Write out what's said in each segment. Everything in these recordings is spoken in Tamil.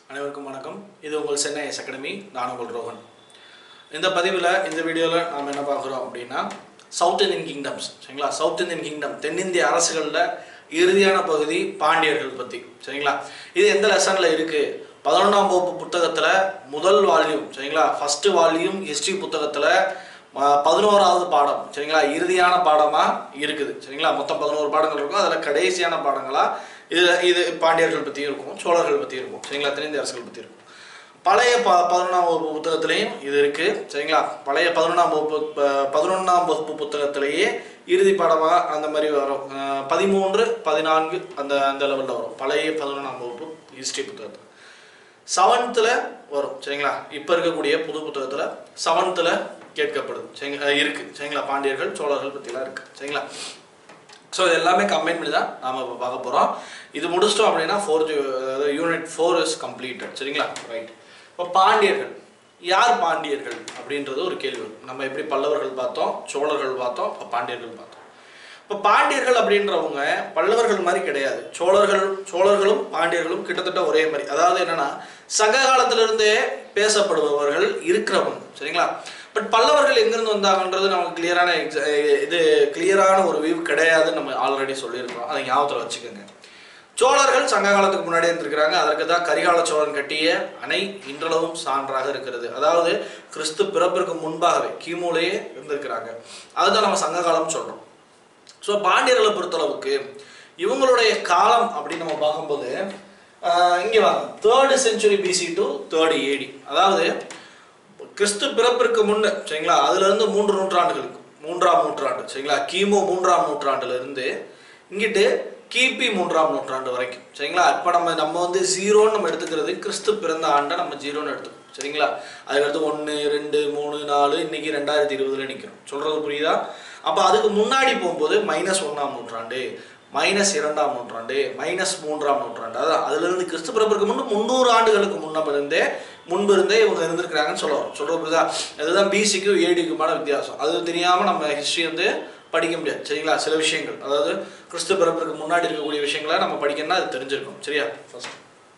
அனைவருக்கும் வணக்கம் இது உங்கள் சென்னை எஸ் அகாடமி நான் உங்கள் ரோஹன் இந்த பதிவில் இந்த வீடியோவில் நாம் என்ன பார்க்குறோம் அப்படின்னா சவுத் இந்தியன் கிங்டம்ஸ் சரிங்களா சவுத் இந்தியன் கிங்டம் தென்னிந்திய அரசுகளில் இறுதியான பகுதி பாண்டியர்கள் பற்றி சரிங்களா இது எந்த லெசனில் இருக்குது பதினொன்றாம் வகுப்பு புத்தகத்தில் முதல் வால்யூம் சரிங்களா ஃபஸ்ட்டு வால்யூம் ஹிஸ்ட்ரி புத்தகத்தில் பதினோராவது பாடம் சரிங்களா இறுதியான பாடமாக இருக்குது சரிங்களா மொத்தம் பதினோரு பாடங்கள் இருக்கும் அதில் கடைசியான பாடங்களாக இது இது பாண்டியர்கள் பற்றியும் இருக்கும் சோழர்கள் பற்றியும் இருக்கும் சரிங்களா தென்னிந்திய அரசுகள் பற்றி இருக்கும் பழைய ப பதினொன்றாம் வகுப்பு புத்தகத்திலையும் இது இருக்குது சரிங்களா பழைய பதினொன்றாம் வகுப்பு ப- பதினொன்றாம் வகுப்பு புத்தகத்திலேயே இறுதி பாடமாக அந்த மாதிரி வரும் அஹ் பதிமூன்று பதினான்கு அந்த அந்த லெவலில் வரும் பழைய பதினொன்றாம் வகுப்பு ஹிஸ்ட்ரி புத்தகத்தில் செவன்த்தில் வரும் சரிங்களா இப்போ இருக்கக்கூடிய புது புத்தகத்தில் செவன்த்தில் கேட்கப்படுது சரிங்களா இருக்குது சரிங்களா பாண்டியர்கள் சோழர்கள் பற்றிலாம் இருக்குது சரிங்களா ஸோ இது எல்லாமே கம்பைன் பண்ணி தான் நாம் இப்போ பார்க்க போகிறோம் இது முடிச்சிட்டோம் அப்படின்னா ஃபோர்த் அதாவது யூனிட் ஃபோர் இஸ் கம்ப்ளீட்டட் சரிங்களா ரைட் இப்போ பாண்டியர்கள் யார் பாண்டியர்கள் அப்படின்றது ஒரு கேள்வி வரும் நம்ம எப்படி பல்லவர்கள் பார்த்தோம் சோழர்கள் பார்த்தோம் இப்போ பாண்டியர்கள் பார்த்தோம் இப்போ பாண்டியர்கள் அப்படின்றவங்க பல்லவர்கள் மாதிரி கிடையாது சோழர்கள் சோழர்களும் பாண்டியர்களும் கிட்டத்தட்ட ஒரே மாதிரி அதாவது என்னன்னா சங்க காலத்திலிருந்தே பேசப்படுபவர்கள் இருக்கிறவங்க சரிங்களா பட் பல்லவர்கள் எங்கிருந்து வந்தாங்கன்றது நமக்கு கிளியரான எக்ஸ இது கிளியரான ஒரு வியூ கிடையாதுன்னு நம்ம ஆல்ரெடி சொல்லியிருக்கோம் அதை ஞாபகத்தில் வச்சுக்கோங்க சோழர்கள் சங்க காலத்துக்கு முன்னாடி இருந்திருக்கிறாங்க அதற்கு தான் கரிகால சோழன் கட்டிய அணை இன்றளவும் சான்றாக இருக்கிறது அதாவது கிறிஸ்து பிறப்பிற்கு முன்பாகவே கிமுலேயே இருந்திருக்கிறாங்க அதுதான் நம்ம சங்க காலம் சொல்றோம் ஸோ பாண்டியர்களை பொறுத்தளவுக்கு இவங்களுடைய காலம் அப்படின்னு நம்ம பார்க்கும்போது ஆஹ் இங்கே வாங்க third century BC to third AD அதாவது கிறிஸ்து பிறப்பிற்கு முன்ன சரிங்களா அதுல இருந்து மூன்று நூற்றாண்டுகளுக்கு மூன்றாம் நூற்றாண்டு சரிங்களா கிமு மூன்றாம் நூற்றாண்டுல இருந்து இங்கிட்டு கிபி மூன்றாம் நூற்றாண்டு வரைக்கும் சரிங்களா இப்போ நம்ம நம்ம வந்து ஜீரோன்னு நம்ம எடுத்துக்கிறது கிறிஸ்து பிறந்த ஆண்டை நம்ம ஜீரோன்னு எடுத்துக்கோம் சரிங்களா அதுக்கடுத்து ஒன்று ரெண்டு மூணு நாலு இன்னைக்கு ரெண்டாயிரத்தி இருபதுல நிற்கிறோம் சொல்றது புரியுதா அப்போ அதுக்கு முன்னாடி போகும்போது மைனஸ் ஒன்றாம் நூற்றாண்டு மைனஸ் இரண்டாம் நூற்றாண்டு மைனஸ் மூன்றாம் நூற்றாண்டு அதான் அதுல இருந்து கிறிஸ்து பிறப்பிற்கு முன்பு முந்நூறு ஆண்டுகளுக்கு முன்னம் இருந்தே முன்பு இருந்தே இவங்க இருந்திருக்கிறாங்கன்னு சொல்லுவோம் சொல்றது புரியுதா அதுதான் பிசிக்கும் ஏடிக்குமான வித்தியாசம் அது தெரியாம நம்ம ஹிஸ்டரி வந்து படிக்க முடியாது சரிங்களா சில விஷயங்கள் அதாவது கிறிஸ்து பிறப்பிற்கு முன்னாடி இருக்கக்கூடிய விஷயங்களை நம்ம படிக்கணும்னா அது தெரிஞ்சிருக்கும் சரியா ஃபர்ஸ்ட்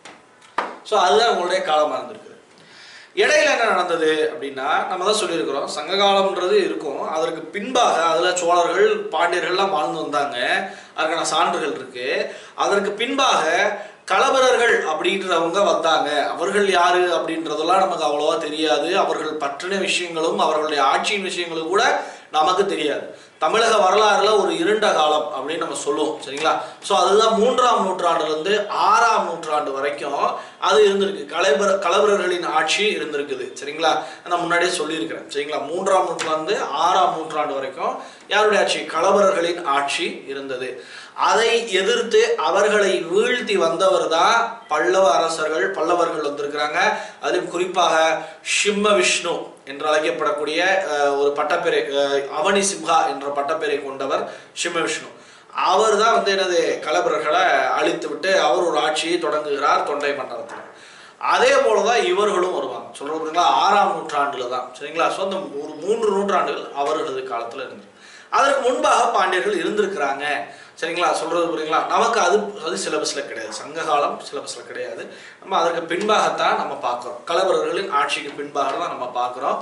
ஸோ அதுதான் உங்களுடைய காலமாக இருந்திருக்குது இடையில என்ன நடந்தது அப்படின்னா நம்ம தான் சொல்லியிருக்கிறோம் சங்க காலம்ன்றது இருக்கும் அதற்கு பின்பாக அதில் சோழர்கள் பாண்டியர்கள்லாம் வாழ்ந்து வந்தாங்க அதுக்கான சான்றுகள் இருக்கு அதற்கு பின்பாக கலவரர்கள் அப்படின்றவங்க வந்தாங்க அவர்கள் யாரு அப்படின்றதெல்லாம் நமக்கு அவ்வளவா தெரியாது அவர்கள் பற்றின விஷயங்களும் அவர்களுடைய ஆட்சியின் விஷயங்களும் கூட நமக்கு தெரியாது தமிழக வரலாறுல ஒரு இருண்ட காலம் அப்படின்னு நம்ம சொல்லுவோம் சரிங்களா ஸோ அதுதான் மூன்றாம் நூற்றாண்டுலேருந்து ஆறாம் நூற்றாண்டு வரைக்கும் அது இருந்திருக்கு கலைபர கலவரர்களின் ஆட்சி இருந்திருக்குது சரிங்களா நான் முன்னாடியே சொல்லியிருக்கிறேன் சரிங்களா மூன்றாம் நூற்றாண்டு ஆறாம் நூற்றாண்டு வரைக்கும் யாருடைய ஆட்சி கலவரர்களின் ஆட்சி இருந்தது அதை எதிர்த்து அவர்களை வீழ்த்தி வந்தவர் தான் பல்லவ அரசர்கள் பல்லவர்கள் வந்திருக்கிறாங்க அதிலும் குறிப்பாக சிம்ம விஷ்ணு என்று அழைக்கப்படக்கூடிய அஹ், ஒரு பட்டப்பேரை அஹ், அவனி சிம்ஹா என்ற பட்டப்பேரை கொண்டவர் சிம்ம விஷ்ணு அவர் தான் வந்து எனது கலவரர்களை அழித்து விட்டு அவர் ஒரு ஆட்சியை தொடங்குகிறார் தொண்டை மண்டலத்தில் அதே போலதான் இவர்களும் வருவாங்க சொல்றது புரியுங்களா ஆறாம் நூற்றாண்டுல தான் சரிங்களா ஸோ அந்த ஒரு மூன்று நூற்றாண்டுகள் அவர்களது காலத்துல இருந்து அதற்கு முன்பாக பாண்டியர்கள் இருந்திருக்கிறாங்க சரிங்களா சொல்றது புரியுங்களா நமக்கு அது அது சிலபஸ்ல கிடையாது சங்க காலம் சிலபஸ்ல கிடையாது நம்ம அதற்கு பின்பாகத்தான் நம்ம பார்க்கிறோம் கலவரர்களின் ஆட்சிக்கு பின்பாக தான் நம்ம பார்க்கிறோம்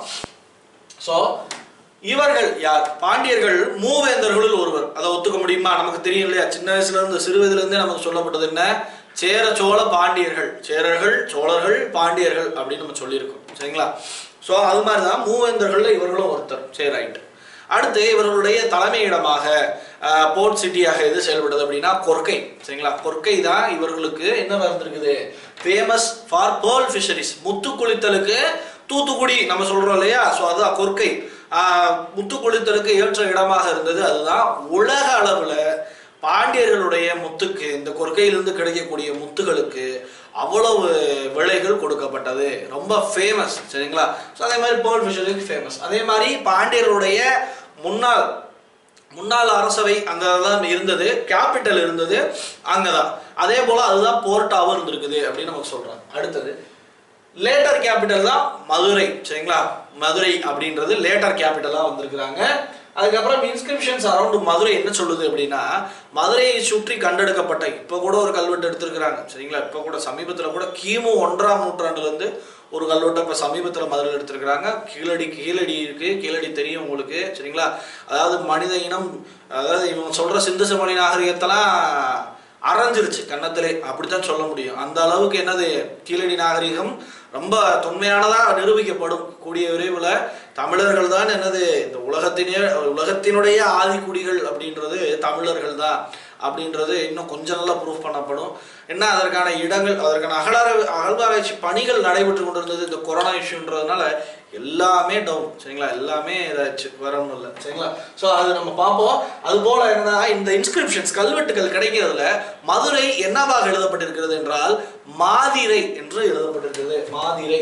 ஸோ இவர்கள் யார் பாண்டியர்கள் மூவேந்தர்களுள் ஒருவர் அதை ஒத்துக்க முடியுமா நமக்கு தெரியும் இல்லையா சின்ன வயசுல இருந்து சிறு வயதுல இருந்தே நமக்கு சொல்லப்பட்டது என்ன சேர சோழ பாண்டியர்கள் சேரர்கள் சோழர்கள் பாண்டியர்கள் அப்படின்னு நம்ம சொல்லியிருக்கோம் சரிங்களா ஸோ அது மாதிரி தான் மூவேந்தர்கள்ல இவர்களும் ஒருத்தர் சரி ரைட் அடுத்து இவர்களுடைய தலைமையிடமாக போர்ட் சிட்டியாக எது செயல்படுது அப்படின்னா கொர்க்கை சரிங்களா கொர்க்கை தான் இவர்களுக்கு என்ன இருந்திருக்குது ஃபேமஸ் ஃபார் பேர்ல் ஃபிஷரிஸ் முத்து குளித்தலுக்கு தூத்துக்குடி நம்ம சொல்றோம் இல்லையா ஸோ அதுதான் கொர்க்கை ஆஹ், முத்து குளித்தலுக்கு ஏற்ற இடமாக இருந்தது அதுதான் உலக அளவில் பாண்டியர்களுடைய முத்துக்கு இந்த கொர்க்கையிலிருந்து கிடைக்கக்கூடிய முத்துகளுக்கு அவ்வளவு விலைகள் கொடுக்கப்பட்டது ரொம்ப ஃபேமஸ் சரிங்களா ஸோ அதே மாதிரி பேர்ல் ஃபிஷரிக்கு ஃபேமஸ் அதே மாதிரி பாண்டியர்களுடைய முன்னாள் முன்னாள் அரசவை அங்கே தான் இருந்தது கேபிட்டல் இருந்தது அங்கே தான் அதே போல் அதுதான் போர்ட்டாகவும் இருந்திருக்குது அப்படின்னு நமக்கு சொல்கிறாங்க அடுத்தது லேட்டர் கேபிட்டல் தான் மதுரை சரிங்களா மதுரை அப்படின்றது லேட்டர் கேபிட்டலாக வந்திருக்கிறாங்க அதுக்கப்புறம் இன்ஸ்கிரிப்ஷன்ஸ் அரௌண்ட் மதுரை என்ன சொல்லுது அப்படின்னா மதுரையை சுற்றி கண்டெடுக்கப்பட்ட இப்போ கூட ஒரு கல்வெட்டு எடுத்திருக்கிறாங்க சரிங்களா இப்போ கூட சமீபத்தில் கூட கிமு ஒன்றாம் நூற்றாண்டுலேருந்து ஒரு கல்வெட்டை இப்போ சமீபத்தில் மதுரையில் எடுத்திருக்கிறாங்க கீழடி கீழடி இருக்கு கீழடி தெரியும் உங்களுக்கு சரிங்களா அதாவது மனித இனம் அதாவது இவங்க சொல்ற சிந்து சமணி நாகரிகத்தெல்லாம் அரைஞ்சிருச்சு கன்னத்திலே அப்படித்தான் சொல்ல முடியும் அந்த அளவுக்கு என்னது கீழடி நாகரிகம் ரொம்ப தொன்மையானதா நிரூபிக்கப்படும் கூடிய விரைவில் தமிழர்கள் தான் என்னது இந்த உலகத்தினே உலகத்தினுடைய ஆதிக்குடிகள் அப்படின்றது தமிழர்கள் தான் அப்படின்றது இன்னும் கொஞ்சம் நல்லா ப்ரூஃப் பண்ணப்படும் என்ன அதற்கான இடங்கள் அதற்கான அகலார அகழ்வாராய்ச்சி பணிகள் நடைபெற்று கொண்டிருந்தது இந்த கொரோனா இஷ்யூன்றதுனால எல்லாமே டவுன் சரிங்களா எல்லாமே இதாச்சு வரணும் இல்லை சரிங்களா ஸோ அது நம்ம பார்ப்போம் அது போல என்னன்னா இந்த இன்ஸ்கிரிப்ஷன்ஸ் கல்வெட்டுகள் கிடைக்கிறதுல மதுரை என்னவாக எழுதப்பட்டிருக்கிறது என்றால் மாதிரை என்று எழுதப்பட்டிருக்கிறது மாதிரை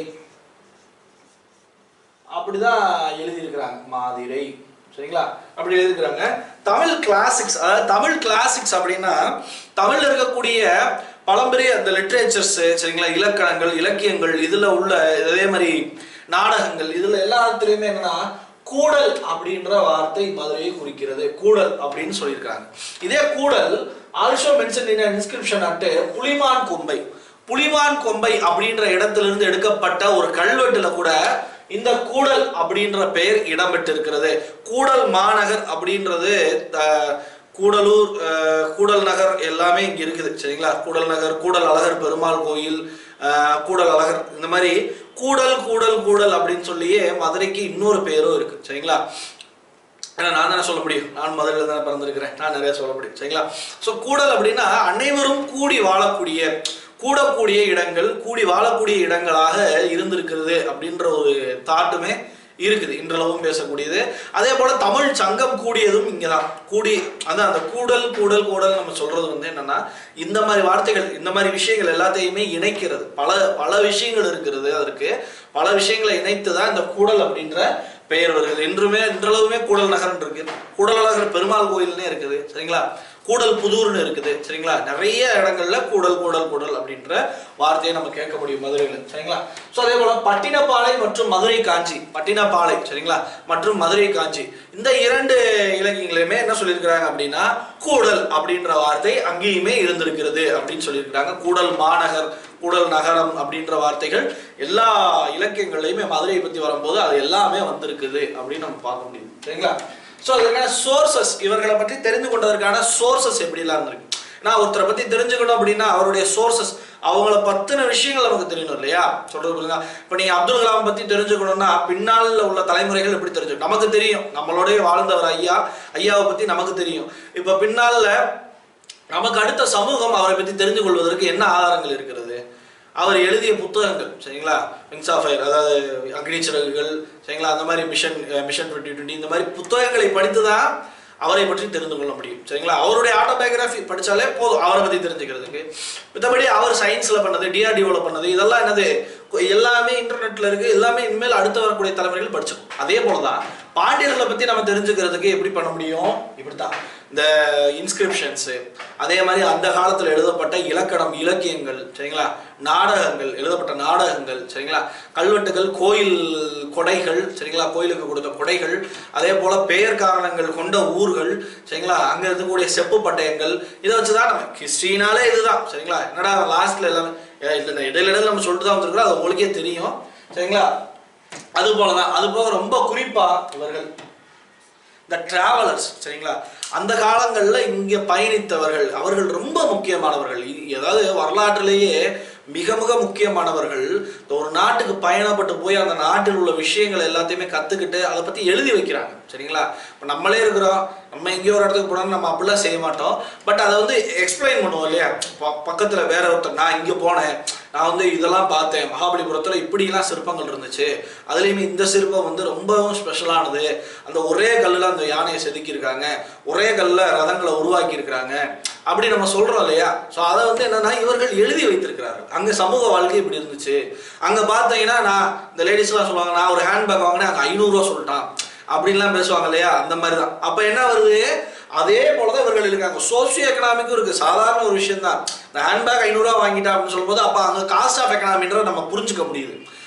அப்படிதான் எழுதியிருக்கிறாங்க மாதிரை சரிங்களா அப்படி எழுதியிருக்கிறாங்க தமிழ் கிளாசிக்ஸ் அதாவது தமிழ் கிளாசிக்ஸ் அப்படின்னா தமிழ்ல இருக்கக்கூடிய பழம்பெரிய அந்த லிட்ரேச்சர்ஸ் சரிங்களா இலக்கணங்கள் இலக்கியங்கள் இதுல உள்ள அதே மாதிரி நாடகங்கள் இதுல எல்லாத்துலயுமே என்னன்னா கூடல் அப்படின்ற வார்த்தை மதுரையை குறிக்கிறது கூடல் அப்படின்னு சொல்லியிருக்காங்க இதே Koodal also mention in inscription at Pulimaan Kombai Pulimaan கொம்பை அப்படின்ற இடத்திலிருந்து எடுக்கப்பட்ட ஒரு கல்வெட்டுல கூட இந்த கூடல் அப்படின்ற பெயர் இடம்பெற்று இருக்கிறது கூடல் மாநகர் அப்படின்றது த- கூடலூர் அஹ், கூடல் நகர் எல்லாமே இங்க இருக்குது சரிங்களா கூடல் நகர் கூடல் அழகர் பெருமாள் கோயில் அஹ், கூடல் அழகர் இந்த மாதிரி கூடல் கூடல் கூடல் அப்படின்னு சொல்லியே மதுரைக்கு இன்னொரு பேரும் இருக்கு சரிங்களா ஏன்னா நான் தானே சொல்ல முடியும் நான் மதுரையில் தானே பிறந்திருக்கிறேன் நான் நிறைய சொல்ல முடியும் சரிங்களா ஸோ கூடல் அப்படின்னா அனைவரும் கூடி வாழக்கூடிய கூடக்கூடிய இடங்கள் கூடி வாழக்கூடிய இடங்களாக இருந்திருக்கிறது அப்படின்ற ஒரு தாட்டுமே இருக்குது இன்றளவும் பேசக்கூடியது அதே போல தமிழ் சங்கம் கூடியதும் இங்கே தான் கூடி அதான் அந்த கூடல் கூடல் கூடல் நம்ம சொல்றது வந்து என்னன்னா இந்த மாதிரி வார்த்தைகள் இந்த மாதிரி விஷயங்கள் எல்லாத்தையுமே இணைக்கிறது பல பல விஷயங்கள் இருக்கிறது அதற்கு பல விஷயங்களை இணைத்து தான் இந்த கூடல் அப்படின்ற பெயர் வருகிறது என்றுமே இன்றளவுமே கூடல் நகர்னு இருக்கு கூடல் நகர் பெருமாள் கோயில்னே இருக்குது சரிங்களா கூடல் புதூர்னு இருக்குது சரிங்களா நிறைய இடங்கள்ல கூடல் கூடல் கூடல் அப்படின்ற வார்த்தையை நம்ம கேட்க முடியும் மதுரையில் சரிங்களா ஸோ அதே போல பட்டினப்பாலை மற்றும் மதுரை காஞ்சி பட்டினப்பாலை சரிங்களா மற்றும் மதுரை காஞ்சி இந்த இரண்டு இலக்கியங்களையுமே என்ன சொல்லியிருக்கிறாங்க அப்படின்னா கூடல் அப்படின்ற வார்த்தை அங்கேயுமே இருந்திருக்கிறது அப்படின்னு சொல்லியிருக்கிறாங்க கூடல் மாநகர் கூடல் நகரம் அப்படின்ற வார்த்தைகள் எல்லா இலக்கியங்கள்லையுமே மதுரையை பத்தி வரும்போது அது எல்லாமே வந்திருக்குது அப்படின்னு நம்ம பார்க்க முடியும் சரிங்களா ஸோ அதற்கான சோர்சஸ் இவர்களை பற்றி தெரிந்து கொண்டதற்கான சோர்சஸ் எப்படிலாம் இருந்திருக்கு நான் ஒருத்தரை பத்தி தெரிஞ்சுக்கணும் அப்படின்னா அவருடைய சோர்சஸ் அவங்கள பத்தின விஷயங்கள் நமக்கு தெரியணும் இல்லையா சொல்றது புரியுதா இப்போ நீங்க அப்துல் கலாம் பத்தி தெரிஞ்சுக்கணும்னா பின்னால உள்ள தலைமுறைகள் எப்படி தெரிஞ்சுக்கணும் நமக்கு தெரியும் நம்மளோடய வாழ்ந்தவர் ஐயா ஐயாவை பத்தி நமக்கு தெரியும் இப்போ பின்னால நமக்கு அடுத்த சமூகம் அவரை பற்றி தெரிந்து கொள்வதற்கு என்ன ஆதாரங்கள் இருக்கிறது அவர் எழுதிய புத்தகங்கள் சரிங்களா விங்ஸ் ஆஃப் ஃபயர் அதாவது அக்னி சிறகுகள் சரிங்களா அந்த மாதிரி மிஷன் மிஷன் டுவெண்ட்டி டுவெண்ட்டி இந்த மாதிரி புத்தகங்களை படித்து தான் அவரை பற்றி தெரிந்து கொள்ள முடியும் சரிங்களா அவருடைய ஆட்டோபயோகிராஃபி படித்தாலே போதும் அவரை பற்றி தெரிஞ்சுக்கிறதுக்கு மற்றபடி அவர் சயின்ஸில் பண்ணது டிஆர்டிஓவில் பண்ணது இதெல்லாம் என்னது எல்லாமே இன்டர்நெட்டில் இருக்குது எல்லாமே இனிமேல் அடுத்து வரக்கூடிய தலைமுறைகள் படிச்சிடும் அதே போல தான் பாண்டியர்களை பற்றி நம்ம தெரிஞ்சுக்கிறதுக்கு எப்படி பண்ண முடியும் இப்படி தான் இந்த இன்ஸ்கிரிப்ஷன்ஸு அதே மாதிரி அந்த காலத்தில் எழுதப்பட்ட இலக்கணம் இலக்கியங்கள் சரிங்களா நாடகங்கள் எழுதப்பட்ட நாடகங்கள் சரிங்களா கல்வெட்டுகள் கோயில் கொடைகள் சரிங்களா கோயிலுக்கு கொடுத்த கொடைகள் அதே போல பெயர் காரணங்கள் கொண்ட ஊர்கள் சரிங்களா அங்க இருக்கக்கூடிய செப்பு பட்டயங்கள் இதை வச்சு தான் நம்ம ஹிஸ்ட்ரினாலே இதுதான் சரிங்களா என்னடா லாஸ்ட்ல எல்லாமே ஏ, இல்ல இடையில இடையில நம்ம சொல்லிட்டு தான் வந்திருக்கிறோம் அது உங்களுக்கே தெரியும் சரிங்களா அது போலதான் அது போக ரொம்ப குறிப்பா இவர்கள் இந்த டிராவலர்ஸ் சரிங்களா அந்த காலங்களில் இங்கே பயணித்தவர்கள் அவர்கள் ரொம்ப முக்கியமானவர்கள் இ- அதாவது வரலாற்றிலேயே மிக மிக முக்கியமானவர்கள் இந்த ஒரு நாட்டுக்கு பயணப்பட்டு போய் அந்த நாட்டில் உள்ள விஷயங்கள் எல்லாத்தையுமே கற்றுக்கிட்டு அதை பற்றி எழுதி வைக்கிறாங்க சரிங்களா இப்போ நம்மளே இருக்கிறோம் நம்ம எங்கேயோ ஒரு இடத்துக்கு போனோம் நம்ம அப்படிலாம் செய்ய மாட்டோம் பட் அதை வந்து எக்ஸ்பிளைன் பண்ணுவோம் இல்லையா ப- பக்கத்துல வேற ஒருத்தர் நான் இங்கே போனேன் நான் வந்து இதெல்லாம் பார்த்தேன் மகாபலிபுரத்தில் இப்படிலாம் சிற்பங்கள் இருந்துச்சு அதுலேயுமே இந்த சிற்பம் வந்து ரொம்பவும் ஸ்பெஷலானது அந்த ஒரே கல்லில் அந்த யானையை செதுக்கியிருக்காங்க ஒரே கல்லில் ரதங்களை உருவாக்கி இருக்காங்க அப்படி நம்ம சொல்றோம் இல்லையா ஸோ அதை வந்து என்னன்னா இவர்கள் எழுதி வைத்திருக்கிறார்கள் அங்கே சமூக வாழ்க்கை இப்படி இருந்துச்சு அங்கே பார்த்தீங்கன்னா நான் இந்த லேடிஸ்லாம் சொல்லுவாங்க நான் ஒரு ஹேண்ட்பேக் வாங்கினேன் அங்கே ஐநூறுரூவா சொல்லிட்டான் அப்படின்லாம் பேசுவாங்க இல்லையா அந்த மாதிரி தான் அப்போ என்ன வருது அதே போல தான் இவர்கள் இருக்காங்க சோசியோ எக்கனாமிக்கும் இருக்கு சாதாரண ஒரு விஷயம் தான் இந்த ஹேண்ட்பேக் ஐநூறுரூவா வாங்கிட்டா அப்படின்னு சொல்லும்போது அப்போ அங்கே காஸ்ட் ஆஃப் எக்கனாமின்ற நம்ம புரிஞ்சுக்க முடியுது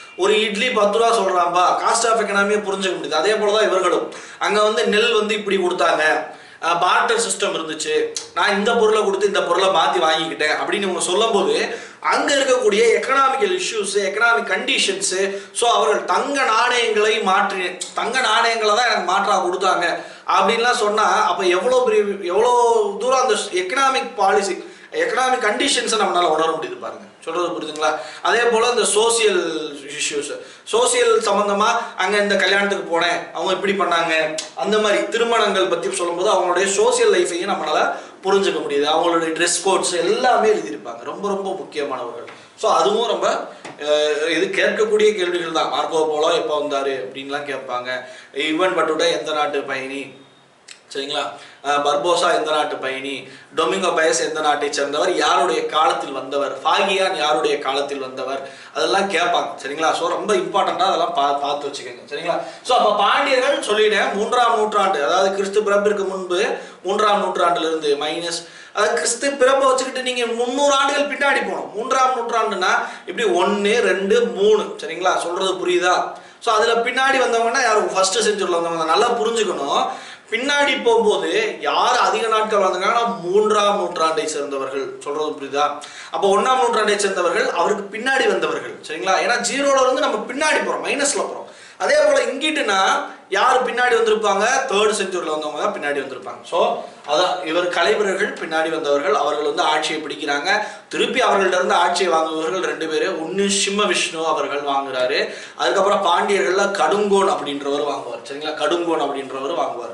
ஒரு இட்லி பத்து ரூபா சொல்றான்பா காஸ்ட் ஆஃப் எக்கனாமியை புரிஞ்சுக்க முடியுது அதே போல தான் இவர்களும் அங்க வந்து நெல் வந்து இப்படி கொடுத்தாங்க பார்ட்டர் சிஸ்டம் இருந்துச்சு நான் இந்த பொருளை கொடுத்து இந்த பொருளை மாற்றி வாங்கிக்கிட்டேன் அப்படின்னு இவங்க சொல்லும்போது அங்கே இருக்கக்கூடிய economical issues economic conditions so அவர்கள் தங்க நாணயங்களை மாற்றி தங்க நாணயங்களை தான் எனக்கு மாற்றாக கொடுத்தாங்க அப்படின்லாம் சொன்னால் அப்போ எவ்வளோ பெரிய எவ்வளோ தூரம் அந்த எக்கனாமிக் பாலிசி எக்கனாமிக் கண்டிஷன்ஸை நம்மளால உணர முடியுது பாருங்க சொல்றது புரியுதுங்களா அதே போல இந்த சோசியல் இஷ்யூஸ் சோசியல் சம்பந்தமா அங்க இந்த கல்யாணத்துக்கு போனேன் அவங்க இப்படி பண்ணாங்க அந்த மாதிரி திருமணங்கள் பத்தி சொல்லும்போது அவங்களுடைய சோசியல் லைஃபையும் நம்மளால புரிஞ்சுக்க முடியுது அவங்களுடைய ட்ரெஸ் கோட்ஸ் எல்லாமே எழுதியிருப்பாங்க ரொம்ப ரொம்ப முக்கியமானவர்கள் ஸோ அதுவும் ரொம்ப அஹ், இது கேட்கக்கூடிய கேள்விகள் தான் மார்க்கோ போலோ எப்போ வந்தாரு அப்படின்லாம் கேட்பாங்க ஈவன் பட்டுட்டா எந்த நாட்டு பயணி சரிங்களா அஹ் பர்போசா எந்த நாட்டு பயணி டொமிங்கோ பயஸ் எந்த நாட்டை சேர்ந்தவர் யாருடைய காலத்தில் வந்தவர் ஃபாகியான் யாருடைய காலத்தில் வந்தவர் அதெல்லாம் கேட்பாங்க சரிங்களா ஸோ ரொம்ப இம்பார்ட்டண்ட்டாக அதெல்லாம் பா பார்த்து வச்சுக்கோங்க சரிங்களா ஸோ அப்போ பாண்டியர்கள் சொல்லிட்டேன் மூன்றாம் நூற்றாண்டு அதாவது கிறிஸ்து பிறப்பிற்கு முன்பு மூன்றாம் நூற்றாண்டிலிருந்து மைனஸ் அதாவது கிறிஸ்து பிறப்பை வச்சுக்கிட்டு நீங்க முந்நூறு ஆண்டுகள் பின்னாடி போகணும் மூன்றாம் நூற்றாண்டுனா இப்படி ஒன்று ரெண்டு மூணு சரிங்களா சொல்றது புரியுதா ஸோ அதில் பின்னாடி வந்தவங்கன்னா யாரும் ஃபர்ஸ்ட் செஞ்சுரியில் வந்தவங்க நல்லா புரிஞ்சுக்கணும் பின்னாடி போகும்போது யார் அதிக நாட்கள் வந்தாங்கன்னா மூன்றாம் நூற்றாண்டை சேர்ந்தவர்கள் சொல்றது புரியுதா அப்போ ஒன்றாம் நூற்றாண்டை சேர்ந்தவர்கள் அவருக்கு பின்னாடி வந்தவர்கள் சரிங்களா ஏன்னா ஜீரோல இருந்து நம்ம பின்னாடி போறோம் மைனஸ்ல போறோம் அதே போல இங்கிட்டுனா யார் பின்னாடி வந்திருப்பாங்க தேர்ட் செஞ்சுரியில் வந்தவங்க தான் பின்னாடி வந்திருப்பாங்க ஸோ அதான் இவர் கலைவர்கள் பின்னாடி வந்தவர்கள் அவர்கள் வந்து ஆட்சியை பிடிக்கிறாங்க திருப்பி அவர்கள்ட்ட இருந்து ஆட்சியை வாங்குபவர்கள் ரெண்டு பேரு ஒன்று சிம்ம விஷ்ணு அவர்கள் வாங்குறாரு அதுக்கப்புறம் பாண்டியர்கள்ல கடுங்கோன் அப்படின்றவர் வாங்குவார் சரிங்களா கடுங்கோன் அப்படின்றவர் வாங்குவார்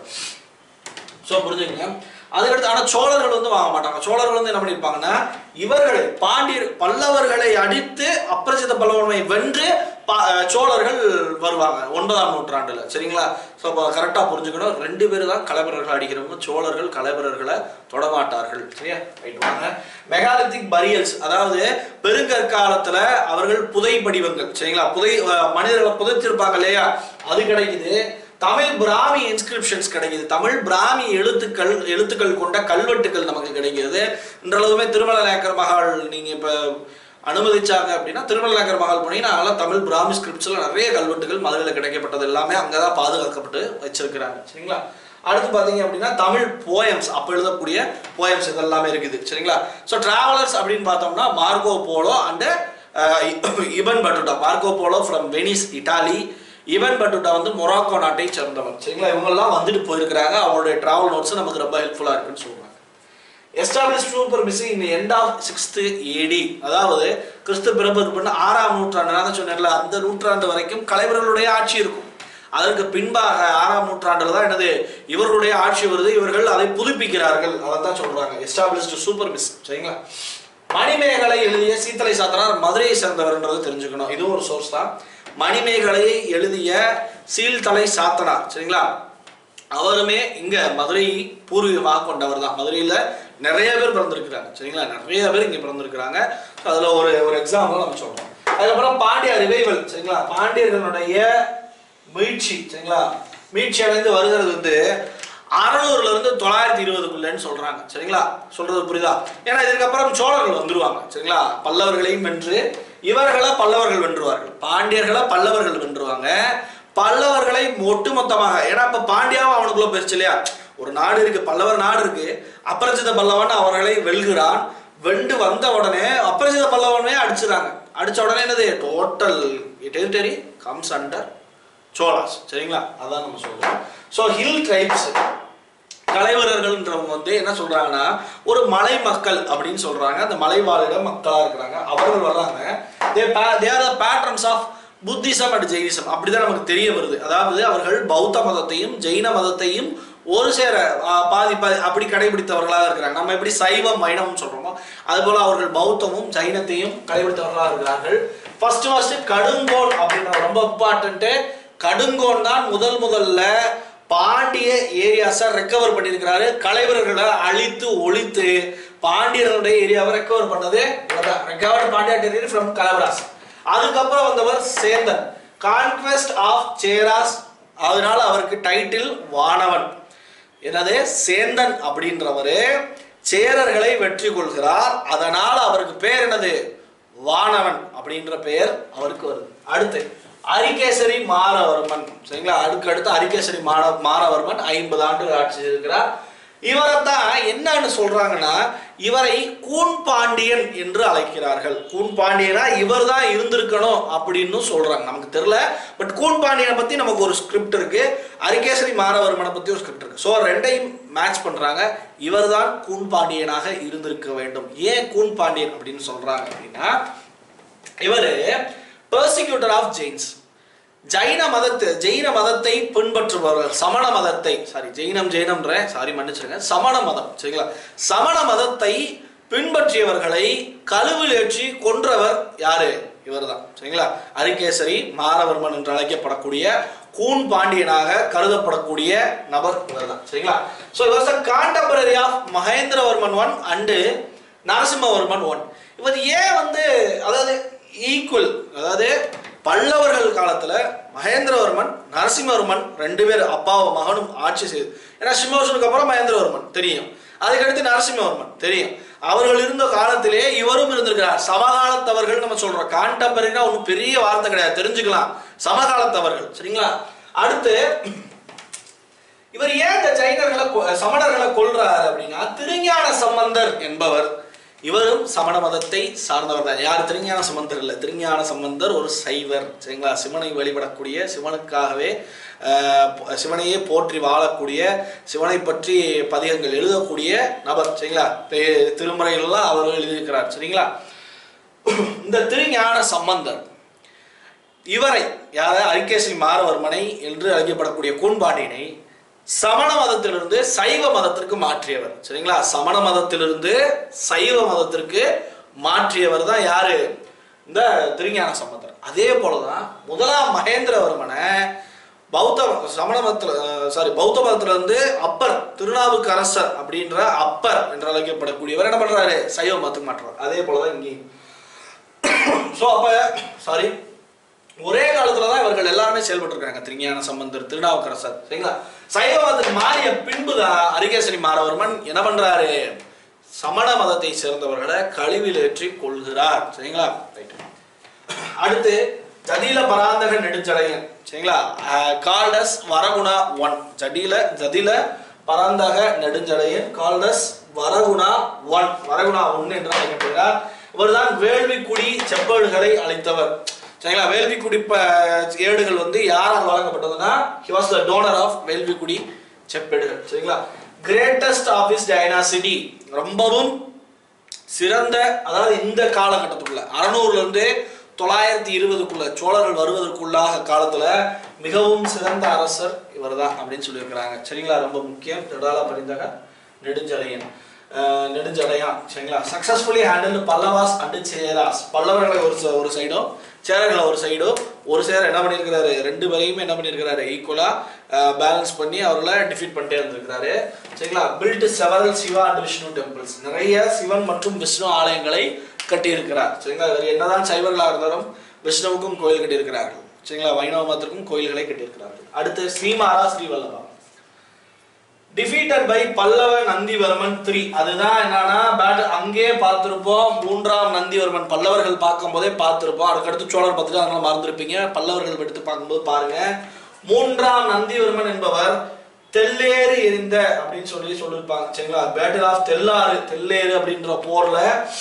ஸோ புரிஞ்சுக்கங்க அதுக்கடுத்து ஆனால் சோழர்கள் வந்து வாங்க மாட்டாங்க சோழர்கள் வந்து என்ன பண்ணியிருப்பாங்கன்னா இவர்களை பாண்டியர் பல்லவர்களை அடித்து அப்ரஜித பல்லவனை வென்று பா- அஹ் சோழர்கள் வருவாங்க ஒன்பதாம் நூற்றாண்டுல சரிங்களா ஸோ அப்போ கரெக்டாக புரிஞ்சுக்கணும் ரெண்டு பேர் தான் கலைவரர்கள் அடிக்கிறவங்க சோழர்கள் கலைவரர்களை தொடமாட்டார்கள் சரியா ரைட் வாங்க மெகாலித்திக் பரியல்ஸ் அதாவது பெருங்கற்காலத்துல அவர்கள் புதை படிவங்கள் சரிங்களா புதை அஹ் மனிதர்களை புதைச்சிருப்பாங்க இல்லையா அது கிடைக்குது தமிழ் பிராமி இன்ஸ்கிரிப்ஷன்ஸ் கிடைக்குது தமிழ் பிராமி எழுத்துக்கள் எழுத்துக்கள் கொண்ட கல்வெட்டுகள் நமக்கு கிடைக்கிறது இன்றளவுமே திருமல நாயக்கர் மகால் நீங்க இப்ப அனுமதிச்சாங்க அப்படின்னா திருமல நாயக்கர் மகால் போனீங்கன்னா அதெல்லாம் தமிழ் பிராமி ஸ்கிரிப்ட்ஸ்ல நிறைய கல்வெட்டுகள் மதுரையில் கிடைக்கப்பட்டது எல்லாமே அங்கதான் பாதுகாக்கப்பட்டு வச்சிருக்கிறாங்க சரிங்களா அடுத்து பார்த்தீங்க அப்படின்னா தமிழ் போயம்ஸ் அப்போ எழுதக்கூடிய போயம்ஸ் இதெல்லாமே இருக்குது சரிங்களா ஸோ டிராவலர்ஸ் அப்படின்னு பார்த்தோம்னா Marco Polo and Ibn Battuta Marco Polo from Venice Italy Ibn Battuta வந்து மொராக்கோ நாட்டை சேர்ந்தவன் சரிங்களா இவங்கெல்லாம் வந்துட்டு போயிருக்கிறாங்க அவங்களுடைய டிராவல் நோட்ஸ் நமக்கு ரொம்ப ஹெல்ப்ஃபுல்லாக இருக்குன்னு சொல்றாங்க எஸ்டாப்ளிஷ் சூப்பர் மிஸ் இந்த எண்ட் ஆஃப் சிக்ஸ்த் ஏடி அதாவது கிறிஸ்து பிறப்புக்கு பின்ன ஆறாம் நூற்றாண்டு நான் தான் சொன்னேன்ல அந்த நூற்றாண்டு வரைக்கும் கலைவர்களுடைய ஆட்சி இருக்கும் அதற்கு பின்பாக ஆறாம் நூற்றாண்டுல தான் என்னது இவர்களுடைய ஆட்சி வருது இவர்கள் அதை புதுப்பிக்கிறார்கள் அதை தான் சொல்றாங்க எஸ்டாப்ளிஷ்டு சூப்பர் மிஸ் சரிங்களா மணிமேகலை எழுதிய சீத்தலை சாத்தனார் மதுரையை சேர்ந்தவர்ன்றது தெரிஞ்சுக்கணும் இதுவும் ஒரு சோர்ஸ் தான் மணிமேகலையை எழுதிய சீல்தலை சாத்தனார் சரிங்களா அவருமே இங்க மதுரை பூர்வீகமாக கொண்டவர் தான் மதுரையில நிறைய பேர் பிறந்திருக்கிறாங்க சரிங்களா நிறைய பேர் இங்க பிறந்திருக்கிறாங்க So, அதுல ஒரு ஒரு எக்ஸாம்பிள் நம்ம சொல்றோம் அதுக்கப்புறம் பாண்டிய ரிவைவல் சரிங்களா பாண்டியர்களுடைய மீட்சி சரிங்களா மீட்சி அடைந்து வருகிறது வந்து அறநூறுல இருந்து தொள்ளாயிரத்தி இருபதுக்குள்ளன்னு சொல்றாங்க சரிங்களா சொல்றது புரியுதா ஏன்னா இதுக்கப்புறம் சோழர்கள் வந்துருவாங்க சரிங்களா பல்லவர்களையும் வென்று இவர்களை பல்லவர்கள் வென்றுவார்கள் பாண்டியர்களை பல்லவர்கள் வென்றுவாங்க பல்லவர்களை ஒட்டுமொத்தமாக ஏன்னா இப்ப பாண்டியாவும் அவனுக்குள்ள போயிருச்சு இல்லையா ஒரு நாடு இருக்கு பல்லவர் நாடு இருக்கு அபரிஜித பல்லவன் அவர்களை வெல்கிறான் வெண்டு வந்த உடனே அபரிஜித பல்லவனே அடிச்சுறாங்க அடிச்ச உடனே என்னது total territory comes under Cholas சரிங்களா அதான் நம்ம சொல்றோம் ஸோ ஹில் ட்ரைப்ஸ் கலைவரர்கள்ன்றவங்க வந்து என்ன சொல்றாங்கன்னா ஒரு மலை மக்கள் அப்படின்னு சொல்றாங்க அந்த மலைவாழிட மக்களா இருக்கிறாங்க அவர்கள் வர்றாங்க they are the patrons of Buddhism and Jainism அப்படிதான் நமக்கு தெரிய வருது அதாவது அவர்கள் பௌத்த மதத்தையும் ஜெயின மதத்தையும் ஒரு சேர ஆ, பாதி பாதி அப்படி கடைபிடித்தவர்களாக இருக்கிறாங்க நம்ம எப்படி சைவம் வைணவம் சொல்றோமோ அதுபோல அவர்கள் பௌத்தமும் ஜைனத்தையும் கடைபிடித்தவர்களாக இருக்கிறார்கள் ஃபர்ஸ்ட் ஃபர்ஸ்ட் கடுங்கோன் அப்படின்ற ரொம்ப இம்பார்ட்டன்ட்டு கடுங்கோன் தான் முதல் முதல்ல பாண்டிய ஏரியாஸை ரெக்கவர் பண்ணியிருக்கிறாரு கலைவர்களை அழித்து ஒழித்து பாண்டியர்களுடைய ஏரியாவை ரெக்கவர் பண்ணது recovered Pandya territory from Kalabhras அதுக்கப்புறம் வந்தவர் சேந்தன் கான்குவெஸ்ட் ஆஃப் சேராஸ் அதனால அவருக்கு டைட்டில் வானவன் என்னது சேந்தன் அப்படின்றவரு சேரர்களை வெற்றி கொள்கிறார் அதனால அவருக்கு பேர் என்னது வானவன் அப்படின்ற பெயர் அவருக்கு வருது அடுத்து அரிகேசரி மாரவர்மன் சரிங்களா அடுக்கு அடுத்து அரிகேசரி மார மாரவர்மன் ஐம்பது ஆண்டுகள் ஆட்சி இருக்கிறார் இவரைத்தான் என்னன்னு சொல்றாங்கன்னா இவரை கூன் பாண்டியன் என்று அழைக்கிறார்கள் கூன் பாண்டியனா இவர் தான் இருந்திருக்கணும் அப்படின்னு சொல்றாங்க நமக்கு தெரியல பட் கூன் பாண்டியனை பத்தி நமக்கு ஒரு ஸ்கிரிப்ட் இருக்கு அரிகேசரி மாரவர்மனை பத்தி ஒரு ஸ்கிரிப்ட் இருக்கு ஸோ ரெண்டையும் மேட்ச் பண்றாங்க இவர் தான் கூன் பாண்டியனாக இருந்திருக்க வேண்டும் ஏன் கூன் பாண்டியன் அப்படின்னு சொல்றாங்க அப்படின்னா இவர் பர்சிக்யூட்டர் ஆஃப் ஜெயின்ஸ் ஜைன மதத்தை ஜெயின மதத்தை பின்பற்றுபவர்கள் சமண மதத்தை சாரி ஜெயினம் ஜெயினம்ன்ற சாரி மன்னிச்சிருங்க சமண மதம் சரிங்களா சமண மதத்தை பின்பற்றியவர்களை கழுவில் ஏற்றி கொன்றவர் யாரு இவர்தான் சரிங்களா அரிகேசரி மாரவர்மன் என்று அழைக்கப்படக்கூடிய கூன் பாண்டியனாக கருதப்படக்கூடிய நபர் இவர்தான் சரிங்களா ஸோ இவர் contemporary of Mahendravarman one and Narasimhavarman one இவர் ஏன் வந்து அதாவது ஈக்குவல் அதாவது பல்லவர்கள் காலத்துல மகேந்திரவர்மன் நரசிம்மவர்மன் ரெண்டு பேர் அப்பாவும் மகனும் ஆட்சி செய்து ஏன்னா சிம்மவர்மனுக்கு அப்புறம் மகேந்திரவர்மன் தெரியும் அதுக்கடுத்து நரசிம்மவர்மன் தெரியும் அவர்கள் இருந்த காலத்திலே இவரும் இருந்திருக்கிறார் சமகாலத்தவர்கள் நம்ம சொல்றோம் கான்டெம்பரரினா ஒன்றும் பெரிய வார்த்தை கிடையாது தெரிஞ்சுக்கலாம் சமகாலத்தவர்கள் சரிங்களா அடுத்து இவர் ஏன் இந்த ஜைனர்களை கொ- சமணர்களை கொல்றாரு அப்படின்னா திருஞான சம்பந்தர் என்பவர் இவரும் சமண மதத்தை சார்ந்தவர் தான் யார் திருஞான சம்பந்தர் இல்லை திருஞான சம்பந்தர் ஒரு சைவர் சரிங்களா சிவனை வழிபடக்கூடிய சிவனுக்காகவே ஆஹ், போ- சிவனையே போற்றி வாழக்கூடிய சிவனை பற்றி பதிகங்கள் எழுதக்கூடிய நபர் சரிங்களா பெ- திருமுறைகள்லாம் அவர் எழுதியிருக்கிறார் சரிங்களா இந்த திருஞான சம்பந்தர் இவரை யார அரிகேசரி மாரவர்மனை என்று அழைக்கப்படக்கூடிய கூன்பாண்டியனை சமண மதத்திலிருந்து சைவ மதத்திற்கு மாற்றியவர் சரிங்களா சமண மதத்திலிருந்து சைவ மதத்திற்கு மாற்றியவர் தான் யாரு இந்த திருஞான சம்பந்தர் அதே போலதான் முதலாம் மகேந்திரவர்மனை பௌத்த சமண மதத்துல சாரி பௌத்த மதத்துல இருந்து அப்பர் திருநாவுக்கரசர் அப்படின்ற அப்பர் என்று அழைக்கப்படக்கூடியவர் என்ன பண்றாரு சைவ மதத்துக்கு மாற்றுறார் அதே போலதான் இங்கேயும் ஸோ அப்ப சாரி ஒரே காலத்துல தான் இவர்கள் எல்லாருமே செயல்பட்டு இருக்காங்க திருஞான சம்பந்தர் திருநாவுக்கரசர் சரிங்களா சைவமதத்துக்கு மாறிய பின்புதான் அரிகேசரி மாரவர்மன் என்ன பண்றாரு சமண மதத்தை சேர்ந்தவர்களை கழிவில் ஏற்றி கொள்கிறார் சரிங்களா ரைட் அடுத்து ஜடில பராந்தக நெடுஞ்சடையன் சரிங்களா called as Varaguna one Jatila Jatila Parantaka Nedunjadaiyan called as Varaguna one Varaguna one என்று அழைக்கப்படுகிறார் இவர்தான் வேள்விக்குடி செப்பேடுகளை அளித்தவர் சரிங்களா வேள்விக்குடி ப ஏடுகள் வந்து யாரால் வழங்கப்பட்டதுன்னா he was the donor of Velvikudi செப்பேடுகள் சரிங்களா கிரேட்டஸ்ட் ஆஃபீஸ் டைனாசிட்டி ரொம்பவும் சிறந்த அதாவது இந்த காலகட்டத்துக்குள்ள அறநூறுல இருந்து தொள்ளாயிரத்தி இருபதுக்குள்ள சோழர்கள் வருவதற்குள்ளாக காலத்துல மிகவும் சிறந்த அரசர் இவர்தான் அப்படின்னு சொல்லியிருக்கிறாங்க சரிங்களா ரொம்ப முக்கியம் திடால பரிந்தக நெடுஞ்சடையன் அஹ் நெடுஞ்சடையான் சரிங்களா successfully handle Pallavas and Cheras பல்லவர்களை ஒரு ச- ஒரு சைடும் சேரர்களை ஒரு சைடும் ஒரு சேர என்ன பண்ணியிருக்கிறாரு ரெண்டு பேரையுமே என்ன பண்ணியிருக்கிறாரு ஈக்குவலா பேலன்ஸ் பண்ணி அவர்களை டிஃபீட் பண்ணிட்டே இருந்திருக்கிறாரு சரிங்களா build several Shiva and Vishnu temples நிறைய சிவன் மற்றும் விஷ்ணு ஆலயங்களை கட்டியிருக்கிறார் சரிங்களா இவர் என்னதான் சைவர்களாக இருந்தாலும் விஷ்ணுவுக்கும் கோயில் கட்டியிருக்கிறார்கள் சரிங்களா வைணவ மதத்திற்கும் கோயில்களை கட்டியிருக்கிறார்கள் அடுத்து Srimara Srivallabha defeated by Pallava Nandivarman three அதுதான் என்னன்னா பேட் அங்கேயே பார்த்திருப்போம் மூன்றாம் நந்திவர்மன் பல்லவர்கள் பார்க்கும்போதே பார்த்திருப்போம் அதுக்கடுத்து சோழர் பார்த்துட்டு அதனால மறந்துருப்பீங்க பல்லவர்கள் எடுத்து பார்க்கும்போது பாருங்க மூன்றாம் நந்திவர்மன் என்பவர் தெல்லேறு எரிந்த அப்படின்னு சொல்லி சொல்லியிருப்பாங்க சரிங்களா பேட்டில் ஆஃப் தெல்லாறு தெல்லேறு அப்படின்ற போர்ல